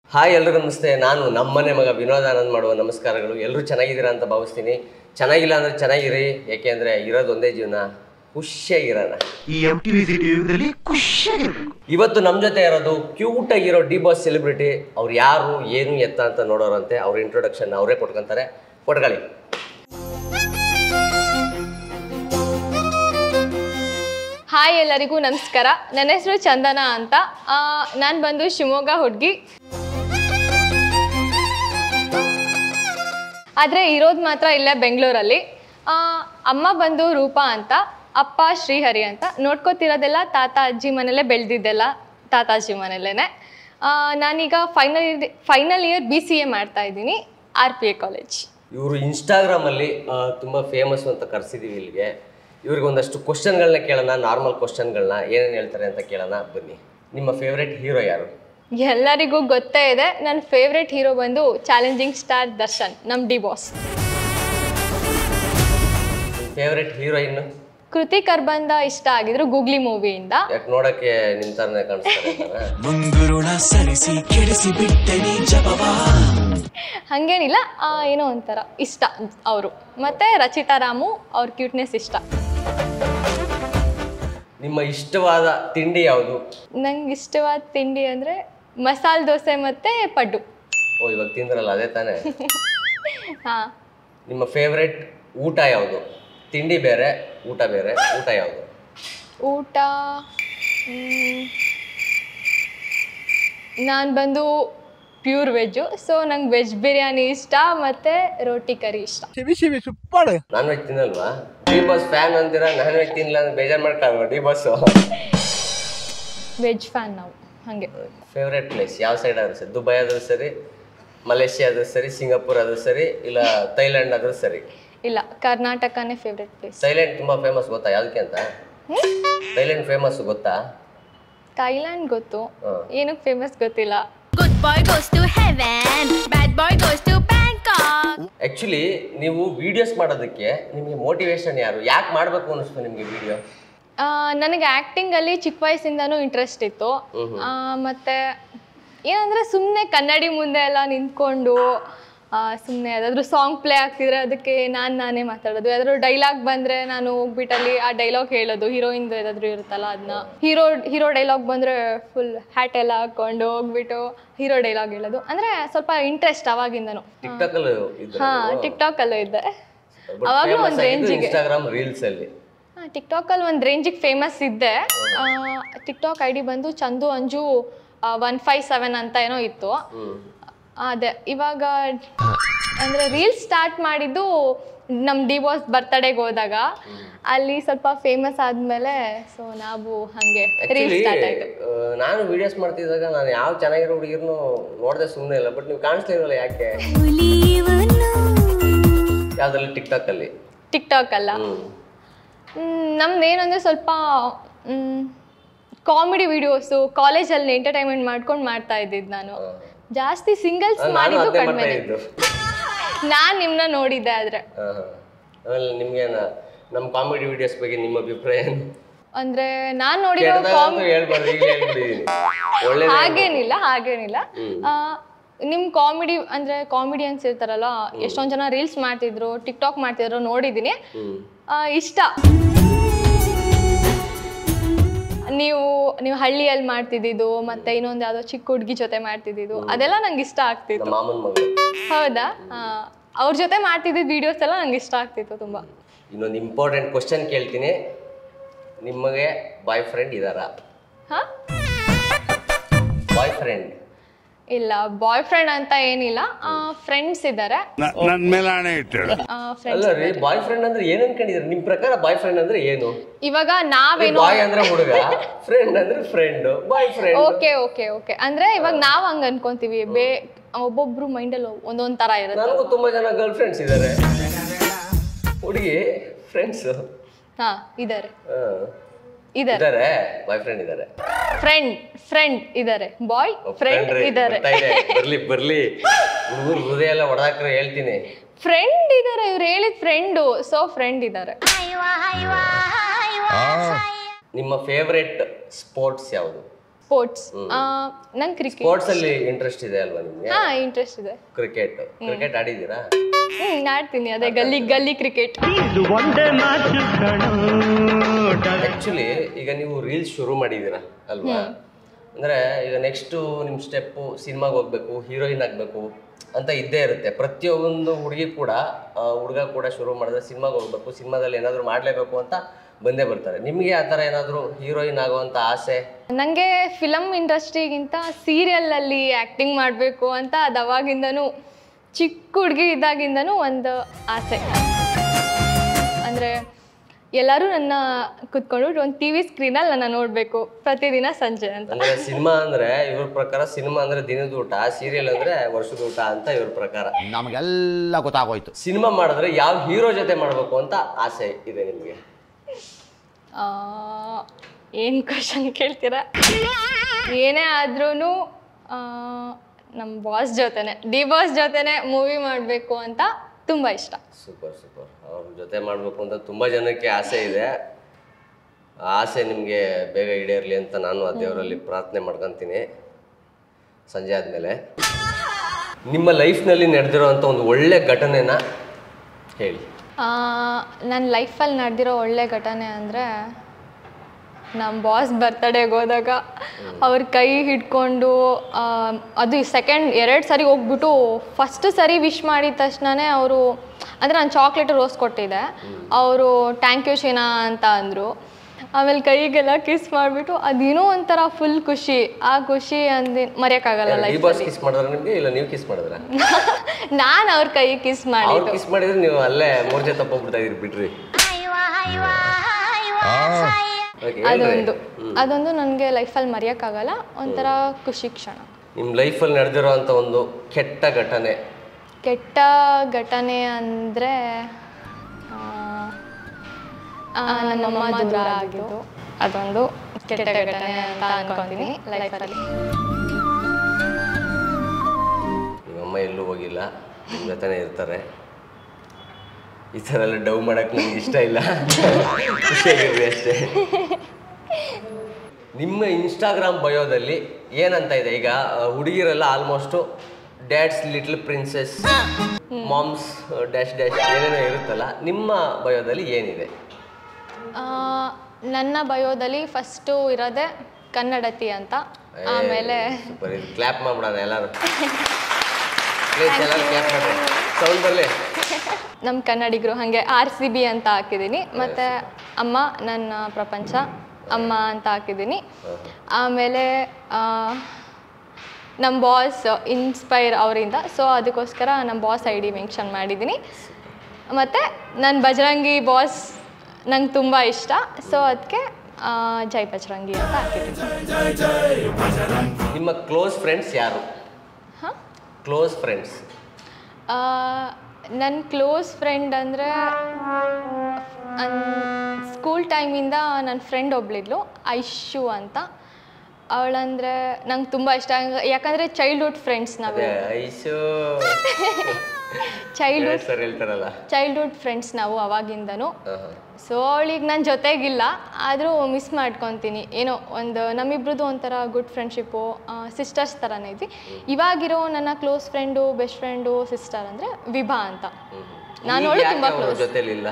Hi ಎಲ್ರಿಗೂ ನಮಸ್ತೆ ನಾನು ನಮ್ಮನೆ ಮಗ ವಿನೋದಾನಂದ್ ಮಾಡುವ ನಮಸ್ಕಾರಗಳು ಎಲ್ಲರೂ ಚೆನ್ನಾಗಿದ್ದೀರಾ ಅಂತ ಭಾವಿಸ್ತೀನಿ ಚೆನ್ನಾಗಿಲ್ಲ ಅಂದ್ರೆ ಚೆನ್ನಾಗಿರಿ ಯಾಕೆಂದ್ರೆ ಇರೋದು ಒಂದೇ ಜೀವನ ಖುಷಿಯಾಗಿರೋಣ ಈ ಎಂ ಟಿ ವಿ ಸಿಟಿ ಯುಗದಲ್ಲಿ ಖುಷಿಯಾಗಿರ್ಬೇಕು ಇವತ್ತು ನಮ್ಮ ಜೊತೆ ಇರೋದು ಕ್ಯೂಟ್ ಆಗಿರೋ ಡಿ ಬಾಸ್ ಸೆಲೆಬ್ರಿಟಿ ಅವ್ರು ಯಾರು ಏನು ಎತ್ತ ಅಂತ ನೋಡೋರಂತೆ ಅವ್ರ ಇಂಟ್ರೊಡಕ್ಷನ್ ಅವರೇ ಕೊಟ್ಕೊಂತಾರೆ ಕೊಟ್ಕೊಳ್ಳಿ ಹಾಯ್ ಎಲ್ಲರಿಗೂ ನಮಸ್ಕಾರ ನನ್ನ ಹೆಸರು ಚಂದನ ಅಂತ ನಾನು ಬಂದು ಶಿವಮೊಗ್ಗ ಹುಡುಗಿ ಆದರೆ ಇರೋದು ಮಾತ್ರ ಇಲ್ಲೇ ಬೆಂಗಳೂರಲ್ಲಿ ಆ, ಅಮ್ಮ ಬಂದು ರೂಪಾ ಅಂತ ಅಪ್ಪ ಶ್ರೀಹರಿ ಅಂತ ನೋಡ್ಕೋತಿರೋದೆಲ್ಲ ತಾತ ಅಜ್ಜಿ ಮನೇಲೇ ಬೆಳೆದಿದ್ದೆಲ್ಲ ತಾತಾಜಿ ಮನೇಲೇ ನಾನೀಗ final year final year B C A ಮಾಡ್ತಾ ಇದ್ದೀನಿ ಆರ್ ಪಿ ಎ ಕಾಲೇಜ್ ಇವರು ಇನ್ಸ್ಟಾಗ್ರಾಮಲ್ಲಿ ತುಂಬ ಫೇಮಸ್ ಅಂತ ಕರೆಸಿದ್ದೀವಿ ಇಲ್ಲಿಗೆ ಇವ್ರಿಗೆ ಒಂದಷ್ಟು ಕ್ವಶನ್ಗಳನ್ನ ಕೇಳೋಣ ನಾರ್ಮಲ್ ಕ್ವಶನ್ಗಳನ್ನ ಏನೇನು ಹೇಳ್ತಾರೆ ಅಂತ ಕೇಳೋಣ ಬನ್ನಿ ನಿಮ್ಮ ಫೇವ್ರೆಟ್ ಹೀರೋ ಯಾರು ಎಲ್ಲರಿಗೂ ಗೊತ್ತೇ ಇದೆ ನನ್ನ ಫೇವ್ರೆಟ್ ಹೀರೋ ಬಂದು ಚಾಲೆಂಜಿಂಗ್ ಸ್ಟಾರ್ ದರ್ಶನ್ ನಮ್ಮ ಡಿ ಬಾಸ್ ಫೇವ್ರೆಟ್ ಹೀರೋಯಿನ್ ಕೃತಿ ಕರ್ಬಂದ ಇಷ್ಟ ಆಗಿದ್ರು ಗೂಗ್ಲಿ ಮೂವಿಯಿಂದ ಯಾಕೆ ನೋಡಕ್ಕೆ ನಿಮ್ ತರನೇ ಕಾಣಿಸ್ತಾರೆ ಅಂತನಾ? ಮುಂಗುರುಳ ಸರಿಸಿ ಕೆಡಿಸಿ ಬಿಟ್ಟೆ ನೀ ಜಪವಾ ಹಾಗೇನಿಲ್ಲ ಆ, ಏನೋ ಒಂಥರ ಇಷ್ಟ ಅವರು ಮತ್ತೆ ರಚಿತಾ ರಾಮು ಅವ್ರ ಕ್ಯೂಟ್ನೆಸ್ ಇಷ್ಟ ನಿಮ್ಮ ಇಷ್ಟವಾದ ತಿಂಡಿ ಯಾವುದು ನಂಗೆ ಇಷ್ಟವಾದ ತಿಂಡಿ ಅಂದರೆ ಮಸಾಲೆ ದೋಸೆ ಮತ್ತು ಪಡ್ಡು ಓ ಇವಾಗ ತಿಂದ್ರಲ್ಲ ಅದೇ ತಾನೇ ಹಾಂ ನಿಮ್ಮ ಫೇವ್ರೆಟ್ ಊಟ ಯಾವುದು ತಿಂಡಿ ಬೇರೆ ಊಟ ಬೇರೆ ಊಟ ಯಾವುದು ಊಟ ನಾನು ಬಂದು ಪ್ಯೂರ್ ವೆಜ್ಜು ಸೊ ನಂಗೆ ವೆಜ್ ಬಿರಿಯಾನಿ ಇಷ್ಟ ಮತ್ತು ರೋಟಿ ಕರಿ ಇಷ್ಟ ನಾನ್ ವೆಜ್ ತಿನ್ನಲ್ವಾ ಡಿ ಬಾಸ್ ಫ್ಯಾನ್ ಅಂತೀರಾ ನಾನ್ ವೆಜ್ ತಿನ್ನಲ್ಲ ಅಂದ್ರೆ ಬೇಜಾರು ಮಾಡ್ಕೊಳ್ಳಲ್ವಾ ಡಿ ಬಾಸ್ ವೆಜ್ ಫ್ಯಾನ್ ನಾವು ಹಾಗೆ ಫೇವ್ರೆಟ್ ಪ್ಲೇಸ್ ಯಾವ ಸೈಡ್ ಆದ್ರೂ ಸರಿ ದುಬೈ ಆದ್ರೂ ಸರಿ ಮಲೇಷ್ಯಾ ಆದ್ರೂ ಸರಿ ಸಿಂಗಾಪುರ್ ಆದ್ರೂ ಸರಿ ಇಲ್ಲ ಥೈಲ್ಯಾಂಡ್ ಆದ್ರೂ ಸರಿ ಇಲ್ಲ ಕರ್ನಾಟಕನೇ ಫೇವ್ರೆಟ್ ಪ್ಲೇಸ್ ಥೈಲ್ಯಾಂಡ್ ತುಂಬಾ ಫೇಮಸ್ ಗೊತ್ತಾ ಯಾವ್ದಕ್ಕೆ ಅಂತ ಥೈಲ್ಯಾಂಡ್ ಫೇಮಸ್ ಗೊತ್ತಾ ಥೈಲ್ಯಾಂಡ್ ಗೊತ್ತು ಹಾ. ಏನಕ್ಕೆ ಫೇಮಸ್ ಗೊತ್ತಿಲ್ಲ Good boy goes to heaven, bad boy goes to Bangkok. Actually ನೀವು ವಿಡಿಯೋಸ್ ಮಾಡೋದಕ್ಕೆ ನಿಮಗೆ ಮೋಟಿವೇಶನ್ ಯಾರು ಯಾಕೆ ಮಾಡಬೇಕು ಅನ್ನಿಸ್ತು ನಿಮಗೆ ವಿಡಿಯೋ ಆ, ನನಗೆ ಆ್ಯಕ್ಟಿಂಗಲ್ಲಿ ಚಿಕ್ಕ ವಯಸ್ಸಿಂದನೂ ಇಂಟ್ರೆಸ್ಟ್ ಇತ್ತು ಆ, ಮತ್ತೆ ಏನಂದರೆ ಸುಮ್ಮನೆ ಕನ್ನಡಿ ಮುಂದೆ ಎಲ್ಲ ನಿಂತ್ಕೊಂಡು ಸುಮ್ಮನೆ ಯಾವ್ದಾದ್ರು ಸಾಂಗ್ ಪ್ಲೇ ಆಗ್ತಿದ್ರೆ ಅದಕ್ಕೆ ನಾನು ನಾನೇ ಮಾತಾಡೋದು ಯಾವ್ದಾದ್ರು ಡೈಲಾಗ್ ಬಂದರೆ ನಾನು ಹೋಗ್ಬಿಟ್ಟಲ್ಲಿ ಆ ಡೈಲಾಗ್ ಹೇಳೋದು ಹೀರೋಯಿಂದು ಯಾವ್ದಾದ್ರು ಇರುತ್ತಲ್ಲ ಅದನ್ನ ಹೀರೋ ಹೀರೋ ಡೈಲಾಗ್ ಬಂದರೆ ಫುಲ್ ಹ್ಯಾಟ್ ಎಲ್ಲ ಹಾಕ್ಕೊಂಡು ಹೋಗ್ಬಿಟ್ಟು ಹೀರೋ ಡೈಲಾಗ್ ಹೇಳೋದು ಅಂದರೆ ಸ್ವಲ್ಪ ಇಂಟ್ರೆಸ್ಟ್ ಅವಾಗಿಂದನೂ ಟಿಕ್ಟಾಕ್ ಅಲ್ಲಿ ಇದ್ರೆ ಹಾಂ ಟಿಕ್ಟಾಕಲ್ಲೂ ಇದ್ದೆ ಅವಾಗಲೂ ಒಂದು ರೇಂಜಿಗೆ ಇನ್ಸ್ಟಾಗ್ರಾಮ್ ರೀಲ್ಸ್ ಅಲ್ಲಿ ಟಿಕ್ಟಾಕಲ್ಲಿ ಒಂದು ರೇಂಜಿಗೆ ಫೇಮಸ್ ಇದ್ದೆ ಟಿಕ್ಟಾಕ್ ಐ ಡಿ ಬಂದು Chandu Anju one five seven ಅಂತ ಏನೋ ಇತ್ತು ಹ್ಮ್ ಅದೇ ಇವಾಗ ಅಂದರೆ ರೀಲ್ಸ್ ಸ್ಟಾರ್ಟ್ ಮಾಡಿದ್ದು ನಮ್ಮ ಡಿ ಬಾಸ್ ಬರ್ತಡೇಗೆ ಹೋದಾಗ ಅಲ್ಲಿ ಸ್ವಲ್ಪ ಫೇಮಸ್ ಆದಮೇಲೆ ಸೊ ನಾವು ಹಾಗೆ ರೀಲ್ಸ್ ಆಕ್ಚುಲಿ ಸ್ಟಾರ್ಟ್ ಆಯಿತು ನಾನು ವಿಡಿಯೋಸ್ ಮಾಡ್ತಿದ್ದಾಗ ನಾನು ಯಾವ ಚೆನ್ನಾಗಿರೋ ಹುಡುಗಿರ್ನು ನೋಡದೆ ಸುಮ್ಮನೆ ಇಲ್ಲ ಬಟ್ ನೀವು ಕಾಣಿಸ್ಲಿಲ್ವಲ್ಲ ಯಾಕೆ ಯಾವ್ದ್ರಲ್ಲಿ ಟಿಕ್ಟಾಕ್ ಅಲ್ಲಿ ಟಿಕ್ಟಾಕ್ ಅಲ್ಲ ಹ್ಮ್ ನಮ್ದು ಏನಂದರೆ ಸ್ವಲ್ಪ ಕಾಮಿಡಿ ವಿಡಿಯೋಸು ಕಾಲೇಜಲ್ಲಿ ಎಂಟರ್ಟೈನ್ಮೆಂಟ್ ಮಾಡ್ಕೊಂಡು ಮಾಡ್ತಾ ಇದ್ದಿದ್ದು ನಾನು ಜಾಸ್ತಿ ಸಿಂಗಲ್ಸ್ ನಾನು ಮಾಡಿದ್ದು ಅದೇ ಕಡಿಮೆ ಮಾಡ್ತಾ ಇದ್ದು ನಾನು ನಿಮ್ಮನ್ನ ನೋಡಿದ್ದೆ ಆದರೆ ಹಾ, ಹಾ. ಆಮೇಲೆ ನಿಮ್ಗೆ ನಮ್ಮ ಕಾಮಿಡಿ ವಿಡಿಯೋಸ್ ಬಗ್ಗೆ ನಿಮ್ಮ ಅಭಿಪ್ರಾಯ ಏನು ಅಂದರೆ ನಾನು ನೋಡಿರೋ ಕೆಟ್ಟದಾಗಂತೂ ಕಾಮ್ ಹೇಳ್ಬಾರ್ದು ಈಗ ಹೇಳ್ಬಿಟ್ಟಿದ್ದೀನಿ ಒಳ್ಳೆ ಹಾಗೇನಿಲ್ಲ ಹಾಗೇನಿಲ್ಲ ಆ, ನಿಮ್ ಕಾಮಿಡಿ ಅಂದ್ರೆ ಕಾಮಿಡಿಯನ್ಸ್ ಇರ್ತಾರಲ್ಲ ಎಷ್ಟೊಂದ್ ಜನ ರೀಲ್ಸ್ ಮಾಡ್ತಿದ್ರು ಟಿಕ್ ಟಾಕ್ ಮಾಡ್ತಿದ್ರು ನೋಡಿದೀನಿ ಹ್ಮ್ ಆ, ಇಷ್ಟ ನೀವು ನೀವು ಹಳ್ಳಿಯಲ್ಲಿ ಮಾಡ್ತಿದ್ದಿದ್ದು ಮತ್ತೆ ಇನ್ನೊಂದು ಯಾವ್ದೋ ಚಿಕ್ಕ ಹುಡುಗಿ ಜೊತೆ ಮಾಡ್ತಿದ್ದಿದ್ದು ಅದೆಲ್ಲ ನಂಗೆ ಇಷ್ಟ ಆಗ್ತಿತ್ತು ನಮ್ಮ ಮಾಮನ ಮಗಳು ಹೌದಾ ಆ, ಅವ್ರ ಜೊತೆ ಮಾಡ್ತಿದ್ದಿದ್ದು ವಿಡಿಯೋಸ್ ಎಲ್ಲ ನಂಗೆ ಇಷ್ಟ ಆಗ್ತಿತ್ತು ತುಂಬಾ ಇನ್ನೊಂದು ಇಂಪಾರ್ಟೆಂಟ್ ಕ್ವಶನ್ ಕೇಳ್ತೀನಿ ನಿಮಗೆ ಬಾಯ್ ಫ್ರೆಂಡ್ ಇದಾರಾ ಹಾ ಬಾಯ್ ಫ್ರೆಂಡ್ ಇಲ್ಲ ಬಾಯ್ ಫ್ರೆಂಡ್ ಅಂತ ಏನಿಲ್ಲ ಫ್ರೆಂಡ್ಸ್ ಇದ್ದಾರೆ ನನ್ ಮೇಲೆ ಹಣೆ ಇಟ್ಟಳು ಫ್ರೆಂಡ್ಸ್ ಅಲ್ಲ ರೀ ಬಾಯ್ ಫ್ರೆಂಡ್ ಅಂದ್ರೆ ಏನ್ ಅನ್ಕೊಂಡಿದ್ರೆ ನಿಮ್ ಪ್ರಕಾರ ಬಾಯ್ ಫ್ರೆಂಡ್ ಅಂದ್ರೆ ಏನು ಇವಾಗ ನಾವೇನೋ ಬಾಯ್ ಅಂದ್ರೆ ಹುಡುಗ ಫ್ರೆಂಡ್ ಅಂದ್ರೆ friend boy friend okay okay okay ಅಂದ್ರೆ ಇವಾಗ ನಾವ್ ಹಂಗ ಅನ್ಕೊಂತೀವಿ ಬೇ ಒಬ್ಬೊಬ್ರು ಮೈಂಡಲ್ಲಿ ಒಂದೊಂದ್ ತರ ಇರುತ್ತೆ ನನಗೂ ತುಂಬಾ ಜನ ಗರ್ಲ್ ಫ್ರೆಂಡ್ಸ್ ಇದ್ದಾರೆ ಹುಡುಗಿ ಫ್ರೆಂಡ್ಸ್ ಹಾ ಇದಾರೆ ಇದಾರೆ ಇದಾರೆ ಬಾಯ್ ಫ್ರೆಂಡ್ ಇದಾರೆ ಫ್ರೆಂಡ್ ಫ್ರೆಂಡ್ ಇದಾರೆ ಬಾಯ್ ಫ್ರೆಂಡ್ ಇದಾರೆ ಬರ್ಲಿ ಬರ್ಲಿ ಹುಡುಗರು ಹೃದಯ ಎಲ್ಲ ಹೊಡೆದಾಕ್ರೆ ಹೇಳ್ತೀನಿ ಫ್ರೆಂಡ್ ಇದಾರೆ ಇವ್ರು ಹೇಳಿದ ಫ್ರೆಂಡು ಸೊ ಫ್ರೆಂಡ್ ಇದಾರೆ ನಿಮ್ಮ ಫೇವ್ರೆಟ್ ಸ್ಪೋರ್ಟ್ಸ್ ಯಾವುದು ಸ್ಪೋರ್ಟ್ಸ್ ನಂಗೆ ಕ್ರಿಕೆಟ್ ಸ್ಪೋರ್ಟ್ಸ್ ಅಲ್ಲಿ ಇಂಟ್ರೆಸ್ಟ್ ಇದೆ ಅಲ್ವಾ ನಿಮ್ಗೆ ಹಾ ಇಂಟ್ರೆಸ್ಟ್ ಇದೆ ಕ್ರಿಕೆಟ್ ಕ್ರಿಕೆಟ್ ಆಡಿದ್ದೀರಾ ಹ್ಮ್ ಆಡ್ತೀನಿ ಅದೇ ಗಲ್ಲಿ ಗಲ್ಲಿ ಕ್ರಿಕೆಟ್ ಆಕ್ಚುಲಿ ಈಗ ನೀವು ರೀಲ್ಸ್ ಶುರು ಮಾಡಿದ್ದೀರಾ ಅಲ್ವಾ ಅಂದ್ರೆ ಈಗ ನೆಕ್ಸ್ಟ್ ನಿಮ್ ಸ್ಟೆಪ್ಪು ಸಿನಿಮಾಗೆ ಹೋಗ್ಬೇಕು ಹೀರೋಯಿನ್ ಆಗ್ಬೇಕು ಅಂತ ಇದ್ದೇ ಇರುತ್ತೆ ಪ್ರತಿಯೊಂದು ಹುಡುಗಿ ಕೂಡ ಹುಡುಗ ಕೂಡ ಶುರು ಮಾಡಿದ್ರೆ ಸಿನಿಮಾಗೆ ಹೋಗ್ಬೇಕು ಸಿನಿಮಾದಲ್ಲಿ ಏನಾದರೂ ಮಾಡಲೇಬೇಕು ಅಂತ ಬಂದೇ ಬರ್ತಾರೆ ನಿಮಗೆ ಆ ಥರ ಏನಾದರೂ ಹೀರೋಯಿನ್ ಆಗುವಂಥ ಆಸೆ ನನಗೆ ಫಿಲಮ್ ಇಂಡಸ್ಟ್ರಿಗಿಂತ ಸೀರಿಯಲಲ್ಲಿ ಆ್ಯಕ್ಟಿಂಗ್ ಮಾಡಬೇಕು ಅಂತ ಅದು ಅವಾಗಿಂದನೂ ಚಿಕ್ಕ ಹುಡುಗಿ ಇದ್ದಾಗಿಂದನೂ ಒಂದು ಆಸೆ ಅಂದರೆ ಎಲ್ಲರೂ ನನ್ನ ಕುತ್ಕೊಂಡು ಒಂದು ಟಿ ವಿ ಸ್ಕ್ರೀನಲ್ಲಿ ನನ್ನ ನೋಡಬೇಕು ಪ್ರತಿದಿನ ಸಂಜೆ ಅಂತ ಅಂದ್ರೆ ಸಿನಿಮಾ ಅಂದ್ರೆ ಇವ್ರ ಪ್ರಕಾರ ಸಿನಿಮಾ ಅಂದ್ರೆ ದಿನದ ಊಟ ಸೀರಿಯಲ್ ಅಂದ್ರೆ ವರ್ಷದ ಊಟ ಅಂತ ಇವ್ರ ಪ್ರಕಾರ ನಮಗೆಲ್ಲ ಗೊತ್ತಾಗೋಯ್ತು ಸಿನಿಮಾ ಮಾಡಿದ್ರೆ ಯಾವ ಹೀರೋ ಜೊತೆ ಮಾಡಬೇಕು ಅಂತ ಆಸೆ ಇದೆ ನಿಮಗೆ ಏನು ಕ್ವಶನ್ ಕೇಳ್ತೀರಾ ಏನೇ ಆದ್ರೂ ನಮ್ಮ ಬಾಸ್ ಜೊತೆನೆ ಡಿ ಬಾಸ್ ಜೊತೆನೆ ಮೂವಿ ಮಾಡಬೇಕು ಅಂತ ತುಂಬ ಇಷ್ಟ ಸೂಪರ್ ಸೂಪರ್ ಅವ್ರ ಜೊತೆ ಮಾಡಬೇಕು ಅಂತ ತುಂಬ ಜನಕ್ಕೆ ಆಸೆ ಇದೆ ಆ ಆಸೆ ನಿಮಗೆ ಬೇಗ ಈಡೇರಲಿ ಅಂತ ನಾನು ಆ ದೇವರಲ್ಲಿ ಪ್ರಾರ್ಥನೆ ಮಾಡ್ಕೊತೀನಿ ಸಂಜೆ ಆದಮೇಲೆ ನಿಮ್ಮ ಲೈಫ್ನಲ್ಲಿ ನಡೆದಿರೋವಂಥ ಒಂದು ಒಳ್ಳೆ ಘಟನೆನ ಹೇಳಿ ನನ್ನ ಲೈಫಲ್ಲಿ ನಡೆದಿರೋ ಒಳ್ಳೆ ಘಟನೆ ಅಂದರೆ ನಮ್ಮ ಬಾಸ್ ಬರ್ತಡೇಗೆ ಹೋದಾಗ ಅವ್ರ ಕೈ ಹಿಡ್ಕೊಂಡು ಆ, ಅದು ಸೆಕೆಂಡ್ ಎರಡು ಸರಿ ಹೋಗ್ಬಿಟ್ಟು ಫಸ್ಟ್ ಸರಿ ವಿಶ್ ಮಾಡಿದ ತಕ್ಷಣನೇ ಅವರು ಅಂದರೆ ನಾನು ಚಾಕ್ಲೇಟ್ ರೋಸ್ ಕೊಟ್ಟಿದ್ದೆ ಅವರು ಥ್ಯಾಂಕ್ ಯು ಶೀನಾ ಅಂತ ಅಂದರು ಆಮೇಲೆ ಕೈಗೆಲ್ಲ ಕಿಸ್ ಮಾಡಿಬಿಟ್ಟು ಅದೇನೋ ಒಂಥರ ಫುಲ್ ಖುಷಿ ಆ ಖುಷಿ ಅಂದಿ ಮರೆಯೋಕ್ಕಾಗಲ್ಲ ಡಿ ಲೈಫ್ ಬಾಸ್ ಕಿಸ್ ಮಾಡಿದ್ರೆ ನಿಮಗೆ ಇಲ್ಲ ನೀವು ಕಿಸ್ ಮಾಡಿದ್ರ ನಾನು ಅವ್ರ ಕೈ ಕಿಸ್ ಅವ್ರು ಮಾಡಿದ್ದು ಕಿಸ್ ಮಾಡಿದ್ರೆ ನೀವು ಅಲ್ಲೇ ಮೂರ್ಜೆ ತಪ್ಪೋಗ್ಬಿಡ್ತಾ ಇದೀರಿ ಬಿಡ್ರಿ Okay, ಹೇಳ್ರಿ. ಅದೊಂದು ಅದೊಂದು ನನಗೆ ಲೈಫಲ್ಲಿ ಮರೆಯೋಕ್ಕಾಗಲ್ಲ ಒಂಥರ ಖುಷಿ ಕ್ಷಣ ನಿಮ್ಮ ಲೈಫಲ್ಲಿ ನಡೆದಿರೋ ಅಂಥ ಒಂದು ಕೆಟ್ಟ ಘಟನೆ ಕೆಟ್ಟ ಘಟನೆ ಅಂದರೆ ನಮ್ಮಮ್ಮ ದೂರ ಆಗಿದ್ದು ಅದೊಂದು ಕೆಟ್ಟ ಘಟನೆ ಅಂತ ಅನ್ಕೊಂತೀನಿ ಲೈಫಲ್ಲಿ ನಿಮ್ಮಮ್ಮ ಎಲ್ಲೂ ಹೋಗಿಲ್ಲ ನಿಮ್ಮ ಜೊತೆನೇ ಇರ್ತಾರೆ ಈ ಥರ ಎಲ್ಲ ಡವ್ ಮಾಡಕ್ಕೆ ನನಗೆ ಇಷ್ಟ ಇಲ್ಲ ಖುಷಿಯಾಗಿರ್ರಿ ಅಷ್ಟೇ ನಿಮ್ಮ ಇನ್ಸ್ಟಾಗ್ರಾಮ್ ಬಯೋದಲ್ಲಿ ಏನಂತ ಇದೆ ಈಗ ಆ, ಹುಡುಗಿರೆಲ್ಲ almost dad's little princess mom's dash dash ಏನೇನೋ ಇರುತ್ತಲ್ಲ ನಿಮ್ಮ ಬಯೋದಲ್ಲಿ ಏನಿದೆ ಆ, ನನ್ನ ಬಯೋದಲ್ಲಿ ಫಸ್ಟು ಇರೋದೇ ಕನ್ನಡತಿ ಅಂತ ಆಮೇಲೆ ಸೂಪರ್ ಇದು ಕ್ಲ್ಯಾಪ್ ಮಾಡ್ಬಿಡೋಣ ಎಲ್ಲರೂ ಪ್ಲೀಸ್ ಎಲ್ಲರೂ ಕ್ಲ್ಯಾಪ್ ಮಾಡಿ ಸೌಂಡ್ ಬರಲಿ ನಮ್ಮ ಕನ್ನಡಿಗರು ಹಾಗೆ ಆರ್ ಸಿ ಬಿ ಅಂತ ಹಾಕಿದ್ದೀನಿ ಮತ್ತು ಅಮ್ಮ ನನ್ನ ಪ್ರಪಂಚ ಅಮ್ಮ ಅಂತ ಹಾಕಿದ್ದೀನಿ ಆಮೇಲೆ ನಮ್ಮ ಬಾಸ್ ಇನ್ಸ್ಪೈರ್ ಅವರಿಂದ ಸೊ ಅದಕ್ಕೋಸ್ಕರ ನಮ್ಮ ಬಾಸ್ ಐ ಡಿ ಮೆನ್ಷನ್ ಮಾಡಿದ್ದೀನಿ ಮತ್ತು ನನ್ನ ಬಜರಂಗಿ ಬಾಸ್ ನಂಗೆ ತುಂಬ ಇಷ್ಟ ಸೊ ಅದಕ್ಕೆ ಜೈ ಬಜರಂಗಿ ಅಂತ ಹಾಕಿದ್ದೀನಿ ನಿಮ್ಮ ಕ್ಲೋಸ್ ಫ್ರೆಂಡ್ಸ್ ಯಾರು ಹಾಂ ಕ್ಲೋಸ್ ಫ್ರೆಂಡ್ಸ್ ನನ್ನ ಕ್ಲೋಸ್ ಫ್ರೆಂಡ್ ಅಂದರೆ ಸ್ಕೂಲ್ ಟೈಮಿಂದ ನನ್ನ ಫ್ರೆಂಡ್ ಒಬ್ಳಿದ್ಲು ಐಶು ಅಂತ ಅವಳಂದ್ರೆ ನಂಗೆ ತುಂಬ ಇಷ್ಟ ಯಾಕಂದರೆ ಚೈಲ್ಡ್ಹುಡ್ ಫ್ರೆಂಡ್ಸ್ ನಾವು ಅದೇ ಐಸು ಚೈಲ್ಡ್ಹುಡ್ ಸರ್ ಹೇಳ್ತಾರಲ್ಲ ಚೈಲ್ಡ್ಹುಡ್ ಫ್ರೆಂಡ್ಸ್ ನಾವು ಅವಾಗಿಂದನೂ ಹಾ, ಹಾ. ಸೊ ಅವಳಿಗೆ ನನ್ನ ಜೊತೆಗಿಲ್ಲ ಆದರೂ ಮಿಸ್ ಮಾಡ್ಕೊತೀನಿ ಏನೋ ಒಂದು ನಮ್ಮಿಬ್ರದ್ದು ಒಂಥರ ಗುಡ್ ಫ್ರೆಂಡ್ಶಿಪ್ಪು ಸಿಸ್ಟರ್ಸ್ ಥರನೇ ಇದ್ವಿ ಇವಾಗಿರೋ ನನ್ನ close friend best friend sister ಅಂದರೆ ವಿಭಾ ಅಂತ ನಾನು ಈಗ ಅವಳು ಯಾಕೆ ತುಂಬ ಅವ್ರ ಕ್ಲೋಸ್ ಜೊತೆಲಿಲ್ಲ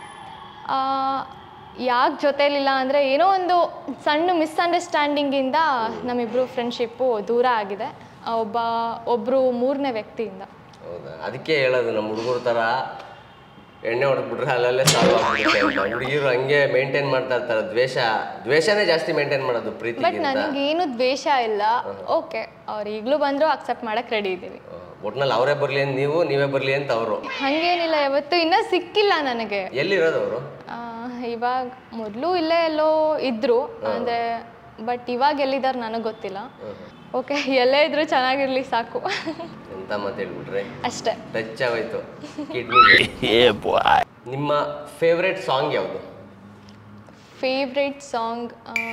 ಯಾಕೆ ಜೊತೆಲಿಲ್ಲ ಅಂದರೆ ಏನೋ ಒಂದು ಸಣ್ಣ ಮಿಸ್ಅಂಡರ್ಸ್ಟ್ಯಾಂಡಿಂಗಿಂದ ನಮ್ಮಿಬ್ರು ಫ್ರೆಂಡ್ಶಿಪ್ಪು ದೂರ ಆಗಿದೆ ಆ, ಒಬ್ಬ ಒಬ್ಬರು ಮೂರನೇ ವ್ಯಕ್ತಿಯಿಂದ ಹೌದಾ ಅದಕ್ಕೆ ಹೇಳೋದು ನಮ್ಮ ಹುಡುಗರ ಥರ ಎಣ್ಣೆ ಹೊಡೆದ್ಬಿಟ್ರೆ ಅಲ್ಲಲ್ಲೇ ಸಾಲ್ವ್ ಆಗ್ಬಿಡುತ್ತೆ ಅಂತ ಹುಡುಗಿರು ಹಂಗೆ ಮೇಂಟೈನ್ ಮಾಡ್ತಾ ಇರ್ತಾರೆ ದ್ವೇಷ ದ್ವೇಷನೇ ಜಾಸ್ತಿ ಮೇಂಟೈನ್ ಮಾಡೋದು ಬಟ್ ಪ್ರೀತಿಗಿಂತ ನನಗೇನು ದ್ವೇಷ ಇಲ್ಲ ಓಕೆ ಅವ್ರು ಈಗಲೂ ಬಂದರೂ ಅಕ್ಸೆಪ್ಟ್ ಮಾಡಕ್ಕೆ ರೆಡಿ ಇದ್ದೀವಿ ಒಟ್ನಲ್ಲಿ ಅವರೇ ಬರಲಿ ಅಂತ ನೀವು ನೀವೇ ಬರಲಿ ಅಂತ ಅವರು ಹಾಗೇನಿಲ್ಲ ಯಾವತ್ತೂ ಇನ್ನೂ ಸಿಕ್ಕಿಲ್ಲ ನನಗೆ ಎಲ್ಲಿರೋದು ಅವರು ಆ, ಇವಾಗ ಮೊದಲು ಇಲ್ಲೇ ಎಲ್ಲೋ ಇದ್ರು ಅಂದರೆ ಬಟ್ ಇವಾಗ ಎಲ್ಲಿದ್ದಾರೆ ನನಗೆ ಗೊತ್ತಿಲ್ಲ ಓಕೆ ಎಲ್ಲೇ ಇದ್ರೂ ಚೆನ್ನಾಗಿರ್ಲಿ ಸಾಕು ಎಂತ ಮಾತು ಹೇಳ್ಬಿಟ್ರೆ ಅಷ್ಟೇ ಟಚ್ ಆಗೋಯ್ತು ಕಿಡ್ನಿ ನಿಮ್ಮ ಫೇವ್ರೆಟ್ ಸಾಂಗ್ ಯಾವುದು ಫೇವ್ರೆಟ್ ಸಾಂಗ್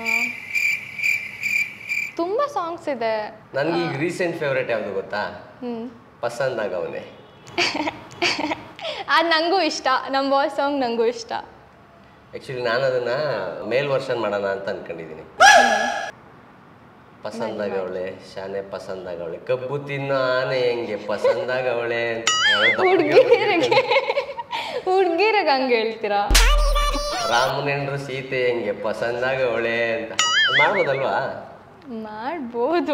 ತುಂಬ ಸಾಂಗ್ಸ್ ಇದೆ ನನಗೆ ಈಗ ರೀಸೆಂಟ್ ಫೇವ್ರೆಟ್ ಯಾವುದು ಗೊತ್ತಾ ಹ್ಞೂ ಪಸಂದ್ ಆಗವನೆ ಅದು ನನಗೂ ಇಷ್ಟ ನಮ್ಮ ಬಾಯ್ ಸಾಂಗ್ ನನಗೂ ಇಷ್ಟ ಆ್ಯಕ್ಚುಲಿ ನಾನು ಅದನ್ನ ಮೇಲ್ ವರ್ಷನ್ ಮಾಡೋಣ ಅಂತ ಅನ್ಕೊಂಡಿದ್ದೀನಿ ಪಸಂದಾಗವಳೆ ಶಾನೆ ಪಸಂದಾಗವಳೆ ಕಬ್ಬು ತಿನ್ನೋ ಆನೆ ಹೆಂಗೆ ಪಸಂದಾಗವಳೆ ಅಂತ ಯಾವ್ದೋ ತಪ್ಪಿಗೆ ಹುಡುಗಿರಿಗೆ ಹುಡುಗಿರಿಗೆ ಹಂಗೆ ಹೇಳ್ತೀರಾ ರಾಮನೆಂಡ್ರು ಸೀತೆ ಹೆಂಗೆ ಪಸಂದಾಗವಳೆ ಅಂತ ಅದ್ ಮಾಡ್ಬೋದಲ್ವಾ ಮಾಡ್ಬೋದು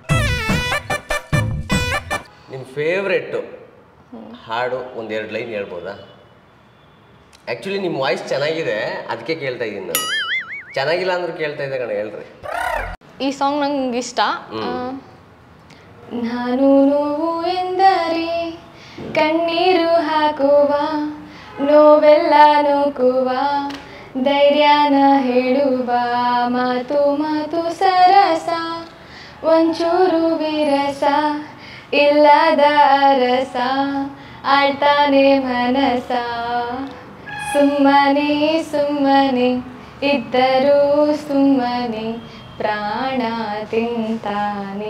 ನಿಮ್ಮ ಫೇವ್ರೆಟ್ಟು ಹಾಡು ಒಂದೆರಡು ಲೈನ್ ಹೇಳ್ಬೋದಾ ಆ್ಯಕ್ಚುಲಿ ನಿಮ್ಮ ವಾಯ್ಸ್ ಚೆನ್ನಾಗಿದೆ ಅದಕ್ಕೆ ಕೇಳ್ತಾ ಇದ್ದೀನಿ ನಾನು ಚೆನ್ನಾಗಿಲ್ಲ ಅಂದ್ರೂ ಕೇಳ್ತಾ ಇದ್ದೆ ಕಣ ಹೇಳ್ರಿ ಈ ಸಾಂಗ್ ನಂಗೆ ಇಷ್ಟ ಆ, ನಾನು ನೋವು ಎಂದರೆ ಕಣ್ಣೀರು ಹಾಕುವ ನೋವೆಲ್ಲ ನೋಕುವ ಧೈರ್ಯನ ಹೇಳುವ ಮಾತು ಮಾತು ಸರಸ ಒಂಚೂರು ವಿರಸ ಇಲ್ಲದ ಅರಸ ಆಳ್ತಾನೆ ಮನಸ ಸುಮ್ಮನೆ ಸುಮ್ಮನೆ ಇದ್ದರೂ ಸುಮ್ಮನೆ ಪ್ರಾಣ ತಿಂತಾನೆ